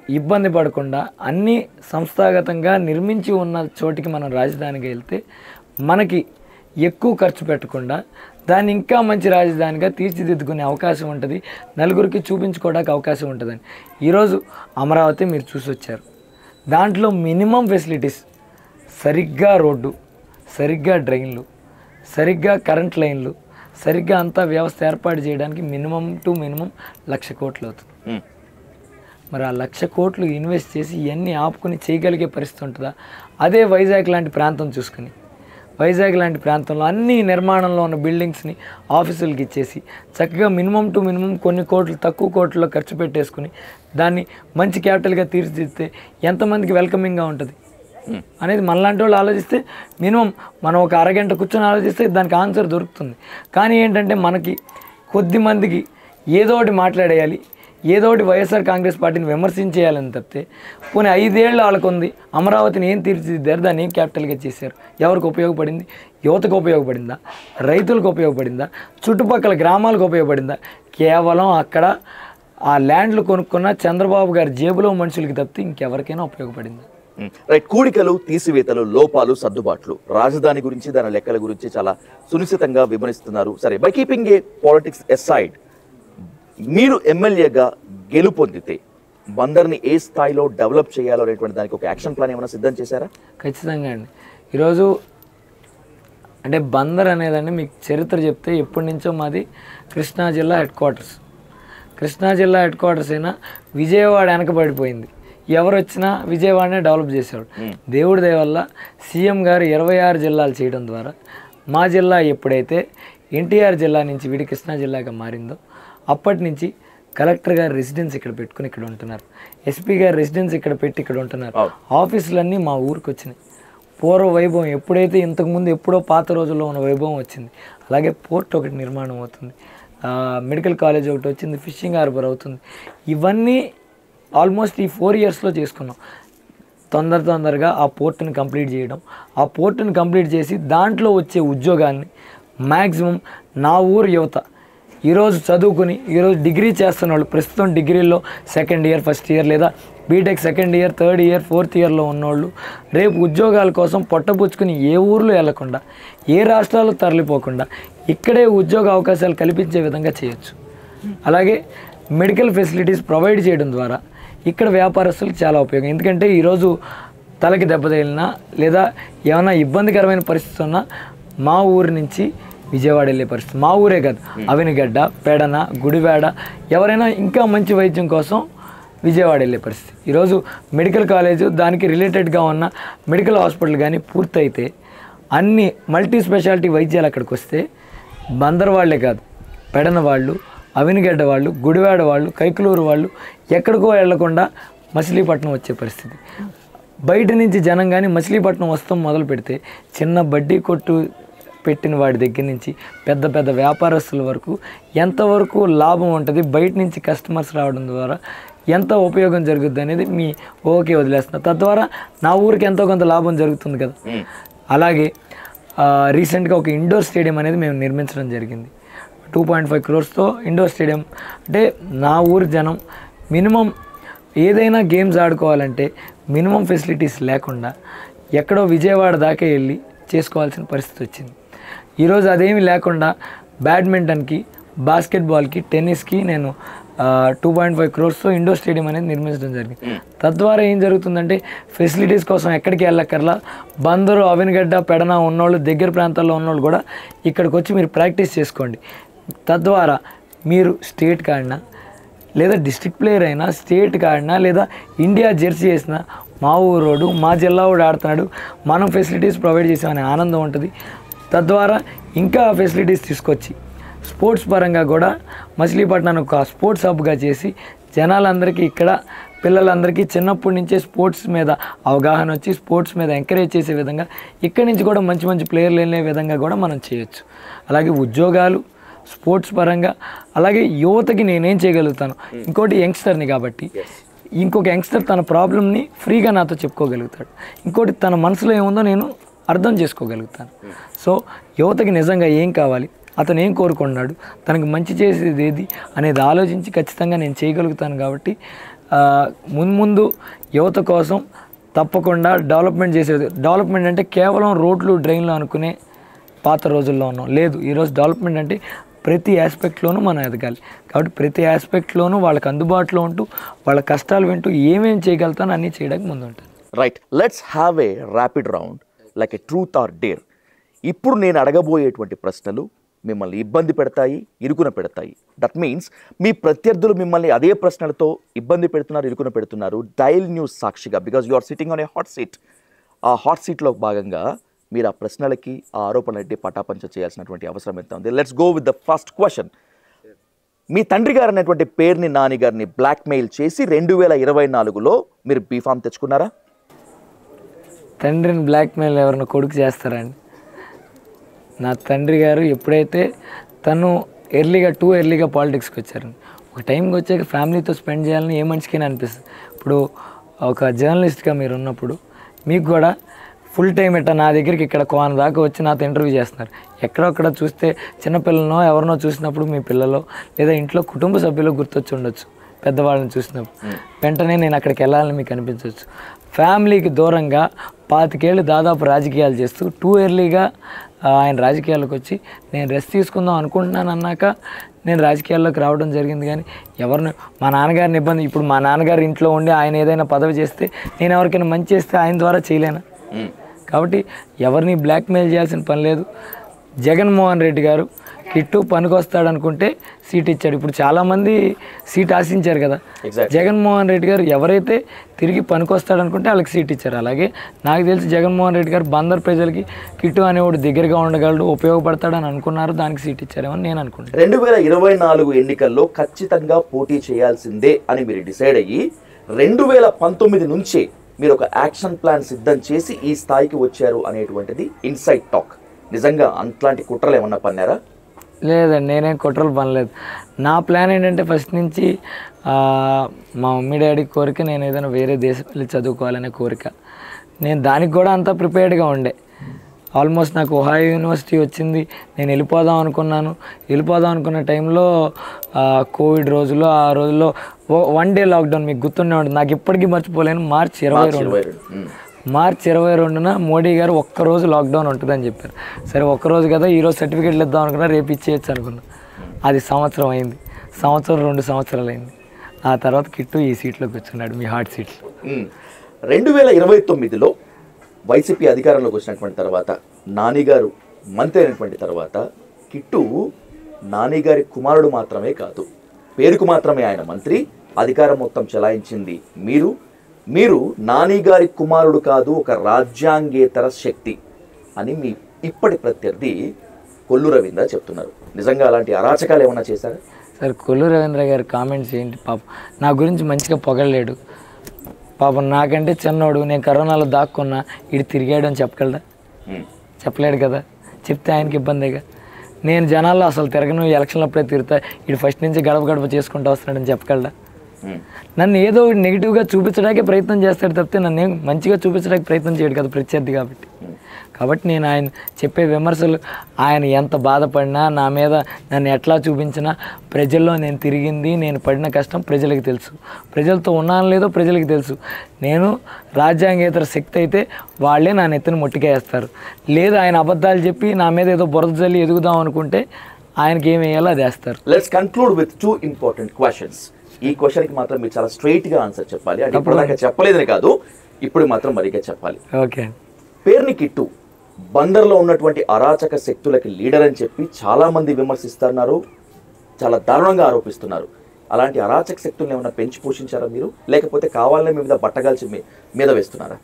ఇబ్బంది పడకుండా అన్ని సంస్థాగతంగా నిర్మించి ఉన్న చోటికి మనం రాజధానిగా వెళ్తే మనకి ఎక్కువ ఖర్చు పెట్టకుండా దాన్ని ఇంకా మంచి రాజధానిగా తీర్చిదిద్దుకునే అవకాశం ఉంటుంది నలుగురికి చూపించుకోవడానికి అవకాశం ఉంటుందని ఈరోజు అమరావతి మీరు చూసి వచ్చారు దాంట్లో మినిమం ఫెసిలిటీస్ సరిగ్గా రోడ్డు సరిగ్గా డ్రైన్లు సరిగ్గా కరెంట్ లైన్లు సరిగ్గా అంతా వ్యవస్థ ఏర్పాటు చేయడానికి మినిమం టు మినిమం లక్ష కోట్లు అవుతుంది ఉమ్. మరి ఆ లక్ష కోట్లు ఇన్వెస్ట్ చేసి ఇవన్నీ ఆపుకుని చేయగలిగే పరిస్థితి ఉంటుందా అదే వైజాగ్ లాంటి ప్రాంతం చూసుకుని వైజాగ్ లాంటి ప్రాంతంలో అన్ని నిర్మాణంలో ఉన్న బిల్డింగ్స్ని ఆఫీసులకి ఇచ్చేసి చక్కగా మినిమం టు మినిమం కొన్ని కోట్లు తక్కువ కోట్లలో ఖర్చు పెట్టేసుకుని దాన్ని మంచి క్యాపిటల్గా తీర్చిదిద్దితే ఎంతమందికి వెల్కమింగ్గా ఉంటుంది అనేది మనలాంటి వాళ్ళు ఆలోచిస్తే మినిమం మనం ఒక అరగంట కూర్చొని ఆలోచిస్తే దానికి ఆన్సర్ దొరుకుతుంది కానీ ఏంటంటే మనకి కొద్ది మందికి ఏదో ఒకటి మాట్లాడేయాలి ఏదో ఒకటి వైఎస్ఆర్ కాంగ్రెస్ పార్టీని విమర్శించేయాలని తప్పితే పోనీ ఐదేళ్ళు వాళ్ళకు ఉంది అమరావతిని ఏం తీర్చిదిద్దారు దాన్ని ఏం క్యాపిటల్గా చేశారు ఎవరికి ఉపయోగపడింది యువతకు ఉపయోగపడిందా రైతులకు ఉపయోగపడిందా చుట్టుపక్కల గ్రామాలకు ఉపయోగపడిందా కేవలం అక్కడ ఆ ల్యాండ్లు కొనుక్కున్న చంద్రబాబు గారి జేబులో మనుషులకి తప్పితే ఇంకెవరికైనా ఉపయోగపడిందా ఉమ్. రైట్ కూడికలు తీసివేతలు లోపాలు సర్దుబాట్లు రాజధాని గురించి దాని లెక్కల గురించి చాలా సునిశ్చితంగా వివరిస్తున్నారు సరే by keeping a politics aside మీరు ఎమ్మెల్యేగా గెలుపొందితే బందర్ని ఏ స్థాయిలో డెవలప్ చేయాలో అనేటువంటి దానికి ఒక యాక్షన్ ప్లాన్ ఏమైనా సిద్ధం చేశారా ఖచ్చితంగా అండి ఈరోజు అంటే బందర్ అనేదండి మీకు చరిత్ర చెప్తే ఎప్పటి నుంచో మాది కృష్ణా జిల్లా హెడ్ క్వార్టర్స్ కృష్ణా జిల్లా హెడ్ క్వార్టర్స్ అయినా విజయవాడ వెనకబడిపోయింది ఎవరు వచ్చినా విజయవాడనే డెవలప్ చేసేవాడు దేవుడి దయ వల్ల సీఎం గారు ఇరవై ఆరు జిల్లాలు చేయడం ద్వారా మా జిల్లా ఎప్పుడైతే ఎన్టీఆర్ జిల్లా నుంచి విడి కృష్ణా జిల్లాగా మారిందో అప్పటి నుంచి కలెక్టర్ గారు రెసిడెన్స్ ఇక్కడ పెట్టుకుని ఇక్కడ ఉంటున్నారు ఎస్పీ గారు రెసిడెన్స్ ఇక్కడ పెట్టి ఇక్కడ ఉంటున్నారు ఆఫీసులన్నీ మా ఊరికి వచ్చినాయి పూర్వ వైభవం ఎప్పుడైతే ఇంతకుముందు ఎప్పుడో పాత రోజుల్లో ఉన్న వైభవం వచ్చింది అలాగే పోర్ట్ ఒకటి నిర్మాణం అవుతుంది ఆ, మెడికల్ కాలేజ్ ఒకటి వచ్చింది ఫిషింగ్ హార్బర్ అవుతుంది ఇవన్నీ ఆల్మోస్ట్ ఈ ఫోర్ ఇయర్స్లో చేసుకున్నాం తొందర తొందరగా ఆ పోర్టుని కంప్లీట్ చేయడం ఆ పోర్టుని కంప్లీట్ చేసి దాంట్లో వచ్చే ఉద్యోగాన్ని మ్యాక్సిమం నా ఊరు యువత ఈరోజు చదువుకుని ఈరోజు డిగ్రీ చేస్తున్న వాళ్ళు ప్రస్తుతం డిగ్రీలో సెకండ్ ఇయర్ ఫస్ట్ ఇయర్ లేదా BTech second year third year fourth ఇయర్లో ఉన్నోళ్ళు రేపు ఉద్యోగాల కోసం పొట్టపుచ్చుకుని ఏ ఊర్లో వెళ్లకుండా ఏ రాష్ట్రాలు తరలిపోకుండా ఇక్కడే ఉద్యోగ అవకాశాలు కల్పించే విధంగా చేయొచ్చు అలాగే మెడికల్ ఫెసిలిటీస్ ప్రొవైడ్ చేయడం ద్వారా ఇక్కడ వ్యాపారస్తులకు చాలా ఉపయోగం ఎందుకంటే ఈరోజు తలకి దెబ్బ తగిలినా లేదా ఏమైనా ఇబ్బందికరమైన పరిస్థితి ఉన్నా మా ఊరి నుంచి విజయవాడ వెళ్ళే పరిస్థితి మా ఊరే కాదు అవినిగడ్డ పెడన గుడివాడ ఎవరైనా ఇంకా మంచి వైద్యం కోసం విజయవాడ వెళ్ళే పరిస్థితి ఈరోజు మెడికల్ కాలేజ్ దానికి రిలేటెడ్గా ఉన్న మెడికల్ హాస్పిటల్ కానీ పూర్తయితే అన్ని మల్టీ స్పెషాలిటీ వైద్యాలు అక్కడికి వస్తే బందర్ వాళ్ళే కాదు పెడన వాళ్ళు అవినిగడ్డ వాళ్ళు గుడివాడ వాళ్ళు కైకలూరు వాళ్ళు ఎక్కడికో వెళ్లకుండా మచిలీపట్నం వచ్చే పరిస్థితి బయట నుంచి జనం కానీ మచిలీపట్నం వస్తాం మొదలు పెడితే చిన్న బడ్డీ కొట్టు పెట్టిన వాడి దగ్గర నుంచి పెద్ద పెద్ద వ్యాపారస్తుల వరకు ఎంతవరకు లాభం ఉంటుంది బయట నుంచి కస్టమర్స్ రావడం ద్వారా ఎంత ఉపయోగం జరుగుద్ది అనేది మీ ఓకే వదిలేస్తున్నా తద్వారా నా ఊరికి ఎంతో కొంత లాభం జరుగుతుంది కదా అలాగే రీసెంట్గా ఒక ఇండోర్ స్టేడియం అనేది మేము నిర్మించడం జరిగింది టూ పాయింట్ ఫైవ్ క్రోర్స్తో ఇండోర్ స్టేడియం అంటే నా ఊరి జనం మినిమం ఏదైనా గేమ్స్ ఆడుకోవాలంటే మినిమం ఫెసిలిటీస్ లేకుండా ఎక్కడో విజయవాడ దాకా వెళ్ళి చేసుకోవాల్సిన పరిస్థితి వచ్చింది ఈరోజు అదేమీ లేకుండా బ్యాడ్మింటన్కి బాస్కెట్బాల్కి టెన్నిస్కి నేను టూ పాయింట్ ఫైవ్ క్రోర్స్తో ఇండోర్ స్టేడియం అనేది నిర్మించడం జరిగింది తద్వారా ఏం జరుగుతుందంటే ఫెసిలిటీస్ కోసం ఎక్కడికి వెళ్ళక్కర్లా బందరు అవినగడ్డ పెడన ఉన్నోళ్ళు దగ్గర ప్రాంతాల్లో ఉన్నోళ్ళు కూడా ఇక్కడికి వచ్చి మీరు ప్రాక్టీస్ చేసుకోండి తద్వారా మీరు స్టేట్ కాడినా లేదా డిస్ట్రిక్ట్ ప్లేయర్ అయినా స్టేట్ ఆడినా లేదా ఇండియా జెర్సీ వేసినా మా ఊరోడు మా జిల్లా వాడు ఆడుతున్నాడు మనం ఫెసిలిటీస్ ప్రొవైడ్ చేసామనే ఆనందం ఉంటుంది తద్వారా ఇంకా ఫెసిలిటీస్ తీసుకొచ్చి స్పోర్ట్స్ పరంగా కూడా మచిలీపట్నాన్ని ఒక స్పోర్ట్స్ హబ్గా చేసి జనాలందరికీ ఇక్కడ పిల్లలందరికీ చిన్నప్పటి నుంచే స్పోర్ట్స్ మీద అవగాహన వచ్చి స్పోర్ట్స్ మీద ఎంకరేజ్ చేసే విధంగా ఇక్కడి నుంచి కూడా మంచి మంచి ప్లేయర్లు వెళ్ళే విధంగా కూడా మనం చేయొచ్చు అలాగే ఉద్యోగాలు స్పోర్ట్స్ పరంగా అలాగే యువతకి నేనేం చేయగలుగుతాను ఇంకోటి యంగ్స్టర్ని కాబట్టి ఇంకొక యంగ్స్టర్ తన ప్రాబ్లమ్ని ఫ్రీగా నాతో చెప్పుకోగలుగుతాడు ఇంకోటి తన మనసులో ఏముందో నేను అర్థం చేసుకోగలుగుతాను సో యువతకి నిజంగా ఏం కావాలి అతను ఏం కోరుకున్నాడు తనకు మంచి చేసేది ఏది అనేది ఆలోచించి ఖచ్చితంగా నేను చేయగలుగుతాను కాబట్టి ఆ, ముందు ముందు యువత కోసం తప్పకుండా డెవలప్మెంట్ చేసేది డెవలప్మెంట్ అంటే కేవలం రోడ్లు డ్రైన్లు అనుకునే పాత రోజుల్లో ఉన్నాం లేదు ఈరోజు డెవలప్మెంట్ అంటే ప్రతి ఆస్పెక్ట్లోనూ మనం ఎదగాలి కాబట్టి ప్రతి ఆస్పెక్ట్లోనూ వాళ్ళకి అందుబాటులో ఉంటూ వాళ్ళ కష్టాలు వింటూ ఏమేం చేయగలుగుతానో అన్నీ చేయడానికి ముందు ఉంటాను right let's have a rapid round like a truth or dare ఇప్పుడు నేను అడగబోయేటువంటి ప్రశ్నలు మిమ్మల్ని ఇబ్బంది పెడతాయి ఇరుకున పెడతాయి దట్ మీన్స్ మీ ప్రత్యర్థులు మిమ్మల్ని అదే ప్రశ్నలతో ఇబ్బంది పెడుతున్నారు ఇరుకున పెడుతున్నారు డైల్ న్యూస్ సాక్షిగా because you are sitting on a hot seat ఆ హాట్ సీట్లో భాగంగా మీరు ఆ ప్రశ్నలకి ఆ ఆరోపణలకి పటాపంచ చేయాల్సినటువంటి అవసరం ఎంత ఉంది let's go with the first question మీ తండ్రి గారు అనేటువంటి పేరుని నాని గారిని బ్లాక్మెయిల్ చేసి రెండు వేల ఇరవై నాలుగులో మీరు బీఫామ్ తెచ్చుకున్నారా తండ్రిని బ్లాక్మెయిల్ ఎవరైనా కొడుకు చేస్తారండి నా తండ్రి గారు ఎప్పుడైతే తను ఎర్లీగా టూ ఎర్లీగా పాలిటిక్స్కి వచ్చారు ఒక టైంకి వచ్చాక ఫ్యామిలీతో స్పెండ్ చేయాలని ఏ మనిషికైనా అనిపిస్తుంది ఇప్పుడు ఒక జర్నలిస్ట్గా మీరు ఉన్నప్పుడు మీకు కూడా ఫుల్ టైం ఇట్ట నా దగ్గరికి ఇక్కడ కోన దాకా వచ్చి నాతో ఇంటర్వ్యూ చేస్తున్నారు ఎక్కడొక్కడ చూస్తే చిన్నపిల్లనో ఎవరినో చూసినప్పుడు మీ పిల్లలో లేదా ఇంట్లో కుటుంబ సభ్యులు గుర్తొచ్చి ఉండొచ్చు పెద్దవాళ్ళని చూసినప్పుడు వెంటనే నేను అక్కడికి వెళ్ళాలని మీకు అనిపించవచ్చు ఫ్యామిలీకి దూరంగా పాతికేళ్ళు దాదాపు రాజకీయాలు చేస్తూ టూ ఇయర్లీగా ఆయన రాజకీయాల్లోకి వచ్చి నేను రెస్ట్ తీసుకుందాం అనుకుంటున్నాను అన్నాక నేను రాజకీయాల్లోకి రావడం జరిగింది కానీ ఎవరిని మా నాన్నగారిని ఇబ్బంది ఇప్పుడు మా నాన్నగారు ఇంట్లో ఉండి ఆయన ఏదైనా పదవి చేస్తే నేను ఎవరికైనా మంచి చేస్తే ఆయన ద్వారా చేయలేనా కాబట్టి ఎవరిని బ్లాక్మెయిల్ చేయాల్సిన పని లేదు జగన్మోహన్ రెడ్డి గారు కిట్టు పనికొస్తాడు అనుకుంటే సీట్ ఇచ్చాడు ఇప్పుడు చాలామంది సీట్ ఆశించారు కదా Exactly. జగన్మోహన్ రెడ్డి గారు ఎవరైతే తిరిగి పనికొస్తాడు అనుకుంటే వాళ్ళకి సీట్ ఇచ్చారు అలాగే నాకు తెలిసి జగన్మోహన్ రెడ్డి గారు బందర్ ప్రజలకి కిట్టు అనేవాడు దగ్గరగా ఉండగలడు ఉపయోగపడతాడని అనుకున్నారు దానికి సీట్ ఇచ్చారేమో నేను అనుకుంటాను రెండు వేల ఇరవై నాలుగు ఎన్నికల్లో ఖచ్చితంగా పోటీ చేయాల్సిందే అని మీరు డిసైడ్ అయ్యి రెండు వేల పంతొమ్మిది నుంచే మీరు ఒక యాక్షన్ ప్లాన్ సిద్ధం చేసి ఈ స్థాయికి వచ్చారు అనేటువంటిది ఇన్సైట్ టాక్ నిజంగా అట్లాంటి కుట్రలు ఏమన్నా పన్నారా లేదండి నేనేం కుట్రలు పనలేదు నా ప్లాన్ ఏంటంటే ఫస్ట్ నుంచి ఆ, మా మమ్మీ డాడీ కోరిక నేను ఏదైనా వేరే దేశం వెళ్ళి చదువుకోవాలనే కోరిక నేను దానికి కూడా అంతా ప్రిపేర్డ్గా ఉండే ఆల్మోస్ట్ నాకు ఒహాయో యూనివర్సిటీ వచ్చింది నేను వెళ్ళిపోదాం అనుకున్నాను వెళ్ళిపోదాం అనుకున్న టైంలో ఆ, కోవిడ్ రోజుల్లో ఆ రోజుల్లో వన్ డే లాక్డౌన్ మీకు గుర్తుండే ఉంటుంది నాకు ఇప్పటికీ మర్చిపోలేను మార్చ్ ఇరవై రెండు ఇరవై రెండు ఉమ్. మార్చ్ ఇరవై రెండున మోడీ గారు ఒక్కరోజు లాక్డౌన్ ఉంటుందని చెప్పారు సరే ఒక్కరోజు కదా ఈరోజు సర్టిఫికేట్లు ఇద్దాం అనుకున్నా రేపు ఇచ్చేయచ్చు అనుకున్నా అది సంవత్సరం అయింది సంవత్సరం రెండు సంవత్సరాలు అయింది ఆ తర్వాత కిట్టు ఈ సీట్లోకి వచ్చున్నాడు మీ హార్ట్ సీట్లో ఉమ్. రెండు వేల ఇరవై తొమ్మిదిలో వైసీపీ అధికారంలోకి వచ్చినటువంటి తర్వాత నాని గారు మంత్రి అయినటువంటి తర్వాత కిట్టు నాని గారి కుమారుడు మాత్రమే కాదు పేరుకు మాత్రమే ఆయన మంత్రి అధికారం మొత్తం చెలాయించింది మీరు మీరు నాని గారి కుమారుడు కాదు ఒక రాజ్యాంగేతర శక్తి అని మీ ఇప్పటి ప్రత్యర్థి కొల్లు రవీంద్ర చెప్తున్నారు నిజంగా అలాంటి అరాచకాలు ఏమన్నా చేశారా సరే కొల్లు రవీంద్ర గారి కామెంట్స్ ఏంటి పాపం నా గురించి మంచిగా పొగడలేడు పాపం నాకంటే చిన్నోడు నేను కరోనాలో దాక్కున్నా ఇటు తిరిగాడు అని చెప్పగలడా ఉమ్. చెప్పలేడు కదా చెప్తే ఆయనకి ఇబ్బందిగా నేను జనాల్లో అసలు తిరగను ఎలక్షన్లప్పుడే తిరుగుతా ఇటు ఫస్ట్ నుంచి గడప గడప చేసుకుంటూ వస్తున్నాడని చెప్పగలడా ఉమ్. నన్ను ఏదో ఒకటి నెగిటివ్గా చూపించడానికే ప్రయత్నం చేస్తాడు తప్పితే నన్ను ఏం మంచిగా చూపించడానికి ప్రయత్నం చేయడు కదా ప్రత్యర్థి కాబట్టి కాబట్టి నేను ఆయన చెప్పే విమర్శలు ఆయన ఎంత బాధపడినా నా మీద నన్ను ఎట్లా చూపించినా ప్రజల్లో నేను తిరిగింది నేను పడిన కష్టం ప్రజలకు తెలుసు ప్రజలతో ఉన్నాను లేదో ప్రజలకు తెలుసు నేను రాజ్యాంగేతర శక్తి అయితే వాళ్ళే నా నెత్తిని ముట్టికేస్తారు లేదు ఆయన అబద్ధాలు చెప్పి నా మీద ఏదో బురద జల్లి ఎదుగుదాం అనుకుంటే ఆయనకి ఏం వేయాలో అది వేస్తారు let's conclude with two important questions ఈ క్వశ్చన్ కి మాత్రం మీరు చాలా స్ట్రైట్ గా ఆన్సర్ చెప్పాలి అంటే ఇప్పుడు దాకా చెప్పలేదని కాదు ఇప్పుడు మాత్రం మరిగా చెప్పాలి ఓకే అండి పేరుని కిట్టు బందర్లో ఉన్నటువంటి అరాచక శక్తులకి లీడర్ అని చెప్పి చాలా మంది విమర్శిస్తున్నారు చాలా దారుణంగా ఆరోపిస్తున్నారు అలాంటి అరాచక శక్తులను ఏమైనా పెంచి పోషించారా మీరు లేకపోతే కావాలనే మీ మీద బట్టగాల్చి మీ మీద వేస్తున్నారా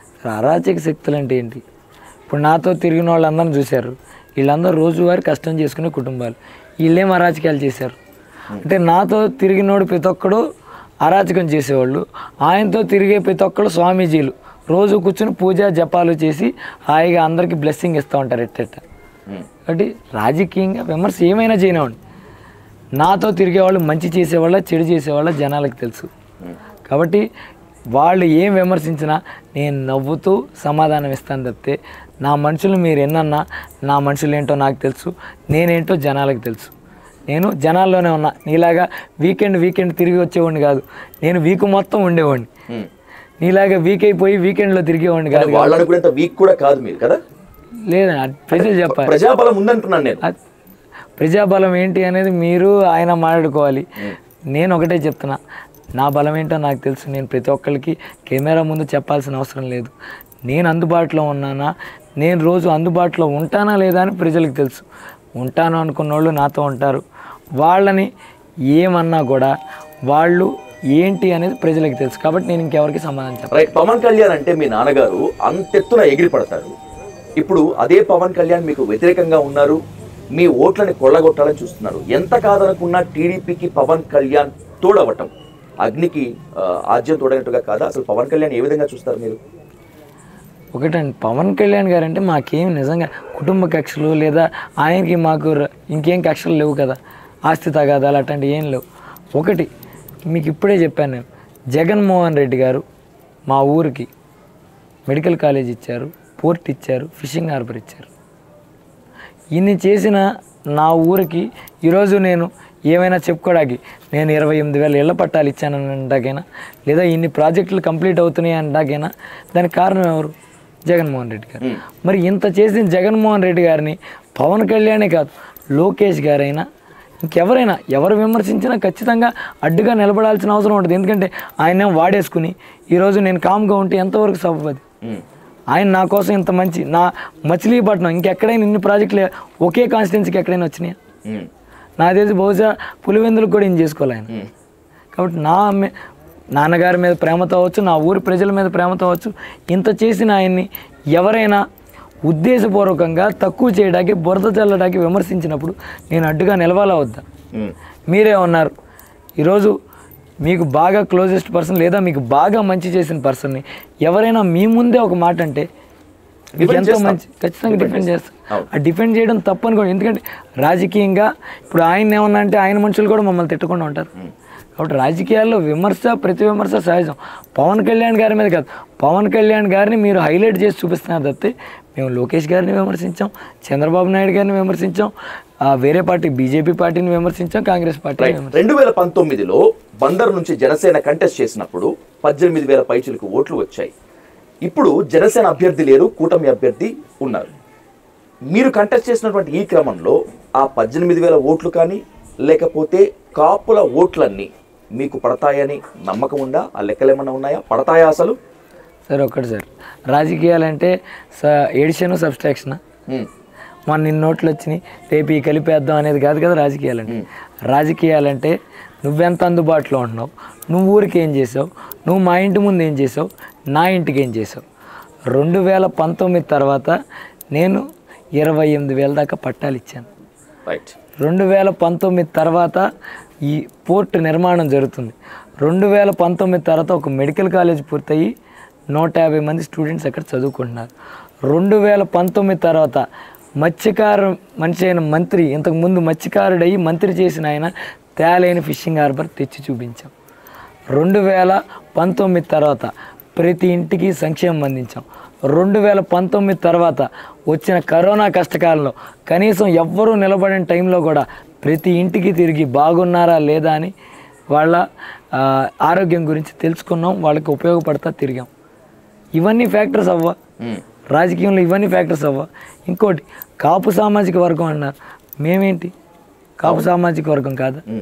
అరాచక శక్తులు అంటే ఏంటి ఇప్పుడు నాతో తిరిగిన వాళ్ళందరిని చూశారు వీళ్ళందరూ రోజువారీ కష్టం చేసుకునే కుటుంబాలు వీళ్ళేం అరాచకాలు చేశారు అంటే నాతో తిరిగినోడు ప్రతి ఒక్కడు అరాచకం చేసేవాళ్ళు ఆయనతో తిరిగే ప్రతి ఒక్కడు స్వామీజీలు రోజు కూర్చుని పూజ జపాలు చేసి హాయిగా అందరికీ బ్లెస్సింగ్ ఇస్తూ ఉంటారు ఎట్టెట్ట ఉమ్. కాబట్టి రాజకీయంగా విమర్శ ఏమైనా చేయనివ్వండి నాతో తిరిగేవాళ్ళు మంచి చేసేవాళ్ళ చెడు చేసేవాళ్ళ జనాలకు తెలుసు కాబట్టి వాళ్ళు ఏం విమర్శించినా నేను నవ్వుతూ సమాధానం ఇస్తాను తప్పితే నా మనుషులు మీరు ఎన్నన్నా నా మనుషులు ఏంటో నాకు తెలుసు నేనేంటో జనాలకు తెలుసు నేను జనాల్లోనే ఉన్నా నీలాగా వీకెండ్ వీకెండ్ తిరిగి వచ్చేవాడిని కాదు నేను వీక్ మొత్తం ఉండేవాడిని ఉమ్. నీలాగా వీక్ అయిపోయి వీకెండ్లో తిరిగేవాడిని కానీ కాదు వాళ్ళు అనుకునేంత వీక్ కూడా కాదు మీరు కదా లేదండి అది ప్రజలు చెప్పాలి ప్రజాబలం ఉందంటున్నాను నేను అది ప్రజాబలం ఏంటి అనేది మీరు ఆయన మాట్లాడుకోవాలి నేను ఒకటే చెప్తున్నా నా బలం ఏంటో నాకు తెలుసు నేను ప్రతి ఒక్కరికి కెమెరా ముందు చెప్పాల్సిన అవసరం లేదు నేను అందుబాటులో ఉన్నానా నేను రోజు అందుబాటులో ఉంటానా లేదా అని ప్రజలకు తెలుసు ఉంటాను అనుకున్న వాళ్ళు నాతో ఉంటారు వాళ్ళని ఏమన్నా కూడా వాళ్ళు ఏంటి అనేది ప్రజలకు తెలుసు కాబట్టి నేను ఇంకెవరికి సమాధానం చెప్పను రైట్ పవన్ కళ్యాణ్ అంటే మీ నాన్నగారు అంతెత్తున ఎగిరి పడతారు ఇప్పుడు అదే పవన్ కళ్యాణ్ మీకు వ్యతిరేకంగా ఉన్నారు మీ ఓట్లని కొల్లగొట్టాలని చూస్తున్నారు ఎంత కాదనుకున్నా టీడీపీకి పవన్ కళ్యాణ్ తోడవటం అగ్నికి ఆ, ఆజ్యం తోడైనట్టుగా కాదా అసలు పవన్ కళ్యాణ్ ఏ విధంగా చూస్తారు మీరు ఒకటండి పవన్ కళ్యాణ్ గారు అంటే మాకేం నిజంగా కుటుంబ కక్షలు లేదా ఆయనకి మాకు ర- ఇంకేం కక్షలు లేవు కదా ఆస్తి తగాదాలు అట్లాంటివి ఏం లేవు ఒకటి మీకు ఇప్పుడే చెప్పాను నేను జగన్మోహన్ రెడ్డి గారు మా ఊరికి మెడికల్ కాలేజ్ ఇచ్చారు పోర్ట్ ఇచ్చారు ఫిషింగ్ హార్బర్ ఇచ్చారు ఇన్ని చేసిన నా ఊరికి ఈరోజు నేను ఏమైనా చెప్పుకోవడానికి నేను ఇరవై ఎనిమిది వేల ఇళ్ల పట్టాలు ఇచ్చానని అంటాకైనా లేదా ఇన్ని ప్రాజెక్టులు కంప్లీట్ అవుతున్నాయి అంటాకైనా దానికి కారణం ఎవరు జగన్మోహన్ రెడ్డి గారు మరి ఇంత చేసిన జగన్మోహన్ రెడ్డి గారిని పవన్ కళ్యాణే కాదు లోకేష్ గారైనా ఇంకెవరైనా ఎవరు విమర్శించినా ఖచ్చితంగా అడ్డుగా నిలబడాల్సిన అవసరం ఉంటుంది ఎందుకంటే ఆయన వాడేసుకుని ఈరోజు నేను కామ్గా ఉంటే ఎంతవరకు సభపది ఉమ్. ఆయన నా కోసం ఇంత మంచి నా మచిలీపట్నం ఇంకెక్కడైనా ఇన్ని ప్రాజెక్టులు ఒకే కాన్స్టిట్యున్సీకి ఎక్కడైనా వచ్చినాయా ఉమ్. నాకు తెలిసి బహుశా పులివెందులకు కూడా ఏం చేసుకోవాలి ఆయన ఉమ్. కాబట్టి నా మే- నాన్నగారి మీద ప్రేమతో అవ్వచ్చు నా ఊరి ప్రజల మీద ప్రేమతో అవ్వచ్చు ఇంత చేసిన ఆయన్ని ఎవరైనా ఉద్దేశపూర్వకంగా తక్కువ చేయడానికి బురద చల్లడానికి విమర్శించినప్పుడు నేను అడ్డుగా నిలవాలా వద్దా ఉమ్. మీరే ఉన్నారు ఈరోజు మీకు బాగా క్లోజెస్ట్ పర్సన్ లేదా మీకు బాగా మంచి చేసిన పర్సన్ని ఎవరైనా మీ ముందే ఒక మాట అంటే మీకు Defend ఎంతో చేస్తాం. మంచి ఖచ్చితంగా Defend డిఫెండ్ చేస్తాం. చేస్తాం అవును. ఆ డిఫెండ్ చేయడం తప్పు అనుకోండి ఎందుకంటే రాజకీయంగా ఇప్పుడు ఆయన ఏమన్నా అంటే ఆయన మనుషులు కూడా మమ్మల్ని తిట్టకుండా ఉంటారు కాబట్టి రాజకీయాల్లో విమర్శ ప్రతి విమర్శ సహజం పవన్ కళ్యాణ్ గారి మీద కాదు పవన్ కళ్యాణ్ గారిని మీరు హైలైట్ చేసి చూపిస్తున్నారు తప్పితే మేము లోకేష్ గారిని విమర్శించాం చంద్రబాబు నాయుడు గారిని విమర్శించాం ఆ వేరే పార్టీ బీజేపీ పార్టీని విమర్శించాం కాంగ్రెస్ పార్టీని రైట్ విమర్శించాం రెండు వేల పంతొమ్మిదిలో బందర్ నుంచి జనసేన కంటెస్ట్ చేసినప్పుడు పద్దెనిమిది వేల పైచులకు ఓట్లు వచ్చాయి ఇప్పుడు జనసేన అభ్యర్థి లేరు కూటమి అభ్యర్థి ఉన్నారు మీరు కంటెస్ట్ చేసినటువంటి ఈ క్రమంలో ఆ పద్దెనిమిది వేల ఓట్లు కానీ లేకపోతే కాపుల ఓట్లన్నీ మీకు పడతాయని నమ్మకం ఉందా ఆ లెక్కలు ఏమన్నా ఉన్నాయా పడతాయా అసలు సరే ఒక్కటి సార్ రాజకీయాలంటే స ఎడిషన్ సబ్స్ట్రాక్షన్ ఉమ్, మన నిన్న నోట్లు వచ్చినాయి రేపు ఈ కలిపేద్దాం అనేది కాదు కదా రాజకీయాలంటే రాజకీయాలంటే నువ్వెంత అందుబాటులో ఉంటున్నావు నువ్వు ఊరికి ఏం చేసావు నువ్వు మా ఇంటి ముందు ఏం చేసావు నా ఇంటికి ఏం చేసావు రెండు వేల పంతొమ్మిది తర్వాత నేను ఇరవై ఎనిమిది వేల దాకా పట్టాలు ఇచ్చాను రైట్ రెండు వేల పంతొమ్మిది తర్వాత ఈ పోర్ట్ నిర్మాణం జరుగుతుంది రెండు వేల పంతొమ్మిది తర్వాత ఒక మెడికల్ కాలేజ్ పూర్తయి నూట యాభై మంది స్టూడెంట్స్ అక్కడ చదువుకుంటున్నారు రెండు వేల పంతొమ్మిది తర్వాత మత్స్యకారు మనిషి అయిన మంత్రి ఇంతకుముందు మత్స్యకారుడయి మంత్రి చేసిన ఆయన తేలైన ఫిషింగ్ హార్బర్ తెచ్చి చూపించాం రెండు వేల పంతొమ్మిది తర్వాత ప్రతి ఇంటికి సంక్షేమం అందించాం రెండు వేల పంతొమ్మిది తర్వాత వచ్చిన కరోనా కష్టకాలంలో కనీసం ఎవ్వరూ నిలబడిన టైంలో కూడా ప్రతి ఇంటికి తిరిగి బాగున్నారా లేదా అని వాళ్ళ ఆ, ఆరోగ్యం గురించి తెలుసుకున్నాం వాళ్ళకి ఉపయోగపడతా తిరిగాం ఇవన్నీ ఫ్యాక్టర్స్ అవ్వ ఉమ్, రాజకీయంలో ఇవన్నీ ఫ్యాక్టర్స్ అవ్వ ఇంకోటి కాపు సామాజిక వర్గం అన్నారు మేమేంటి కాపు సామాజిక వర్గం కాదా ఉమ్,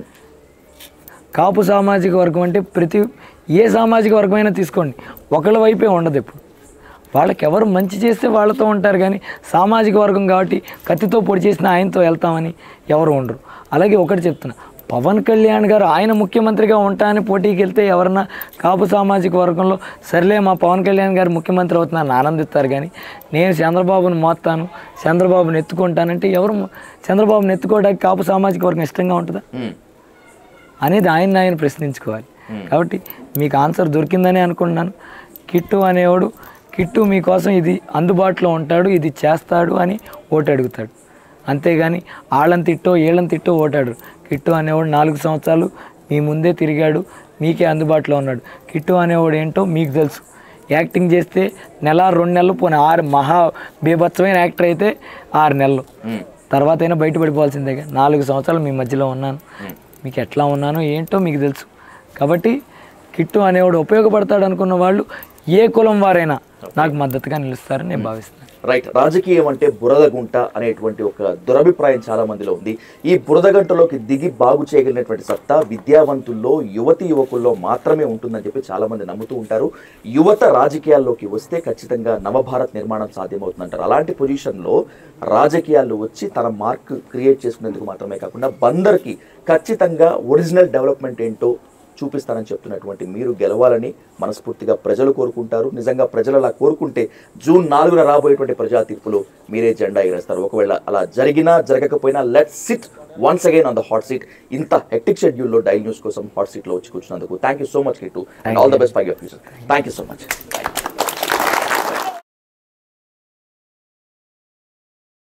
కాపు సామాజిక వర్గం అంటే ప్రతి ఏ సామాజిక వర్గమైనా తీసుకోండి ఒకళ్ళ వైపే ఉండదు ఎప్పుడు వాళ్ళకి ఎవరు మంచి చేస్తే వాళ్ళతో ఉంటారు కానీ సామాజిక వర్గం కాబట్టి కత్తితో పొడి చేసిన ఆయనతో వెళ్తామని ఎవరు ఉండరు అలాగే ఒకటి చెప్తున్నా పవన్ కళ్యాణ్ గారు ఆయన ముఖ్యమంత్రిగా ఉంటా అని పోటీకి వెళ్తే ఎవరన్నా కాపు సామాజిక వర్గంలో సర్లే మా పవన్ కళ్యాణ్ గారు ముఖ్యమంత్రి అవుతున్నారని ఆనందిస్తారు కానీ నేను చంద్రబాబును మోస్తాను చంద్రబాబుని ఎత్తుకుంటానంటే ఎవరు చంద్రబాబుని ఎత్తుకోవడానికి కాపు సామాజిక వర్గం ఇష్టంగా ఉంటుందా ఉమ్. అనేది ఆయన ఆయన ప్రశ్నించుకోవాలి కాబట్టి మీకు ఆన్సర్ దొరికిందని అనుకుంటున్నాను కిట్టు అనేవాడు కిట్టు మీకోసం ఇది అందుబాటులో ఉంటాడు ఇది చేస్తాడు అని ఓటు అడుగుతాడు అంతేగాని వాళ్ళని తిట్టో వీళ్ళని తిట్టో ఓటాడు కిట్టు అనేవాడు నాలుగు సంవత్సరాలు మీ ముందే తిరిగాడు మీకే అందుబాటులో ఉన్నాడు కిట్టు అనేవాడు ఏంటో మీకు తెలుసు యాక్టింగ్ చేస్తే నెల రెండు నెలలు పోనీ ఆరు మహా బీభత్సమైన యాక్టర్ అయితే ఆరు నెలలు తర్వాత అయినా బయట పడిపోవాల్సిందే నాలుగు సంవత్సరాలు మీ మధ్యలో ఉన్నాను మీకు ఎట్లా ఉన్నానో ఏంటో మీకు తెలుసు కాబట్టి కిట్టు అనేవాడు ఉపయోగపడతాడు అనుకున్న వాళ్ళు ఏ కులం వారైనా నాకు మద్దతుగా నిలుస్తారని నేను భావిస్తున్నాను రైట్ రాజకీయం అంటే బురద గుంట అనేటువంటి ఒక దురభిప్రాయం చాలా మందిలో ఉంది ఈ బురద గంటలోకి దిగి బాగు చేయగలిగినటువంటి సత్తా విద్యావంతుల్లో యువతి యువకుల్లో మాత్రమే ఉంటుందని చెప్పి చాలా మంది నమ్ముతూ ఉంటారు యువత రాజకీయాల్లోకి వస్తే ఖచ్చితంగా నవభారత్ నిర్మాణం సాధ్యమవుతుందంటారు అలాంటి పొజిషన్లో రాజకీయాల్లో వచ్చి తన మార్క్ క్రియేట్ చేసుకునేందుకు మాత్రమే కాకుండా బందర్కి ఖచ్చితంగా ఒరిజినల్ డెవలప్మెంట్ ఏంటో చూపిస్తానని చెప్తున్నటువంటి మీరు గెలవాలని మనస్ఫూర్తిగా ప్రజలు కోరుకుంటారు నిజంగా ప్రజలు అలా కోరుకుంటే జూన్ నాలుగున రాబోయేటువంటి ప్రజా తీర్పులో మీరే జెండా ఎగరేస్తారు ఒకవేళ అలా జరిగినా జరగకపోయినా let sit once again on the hot seat ఇంత హెక్టిక్ షెడ్యూల్లో డైల్ న్యూస్ కోసం హాట్ సీట్లో వచ్చి కూర్చున్నందుకు thank you so much Kittu and all the best for your future thank you so much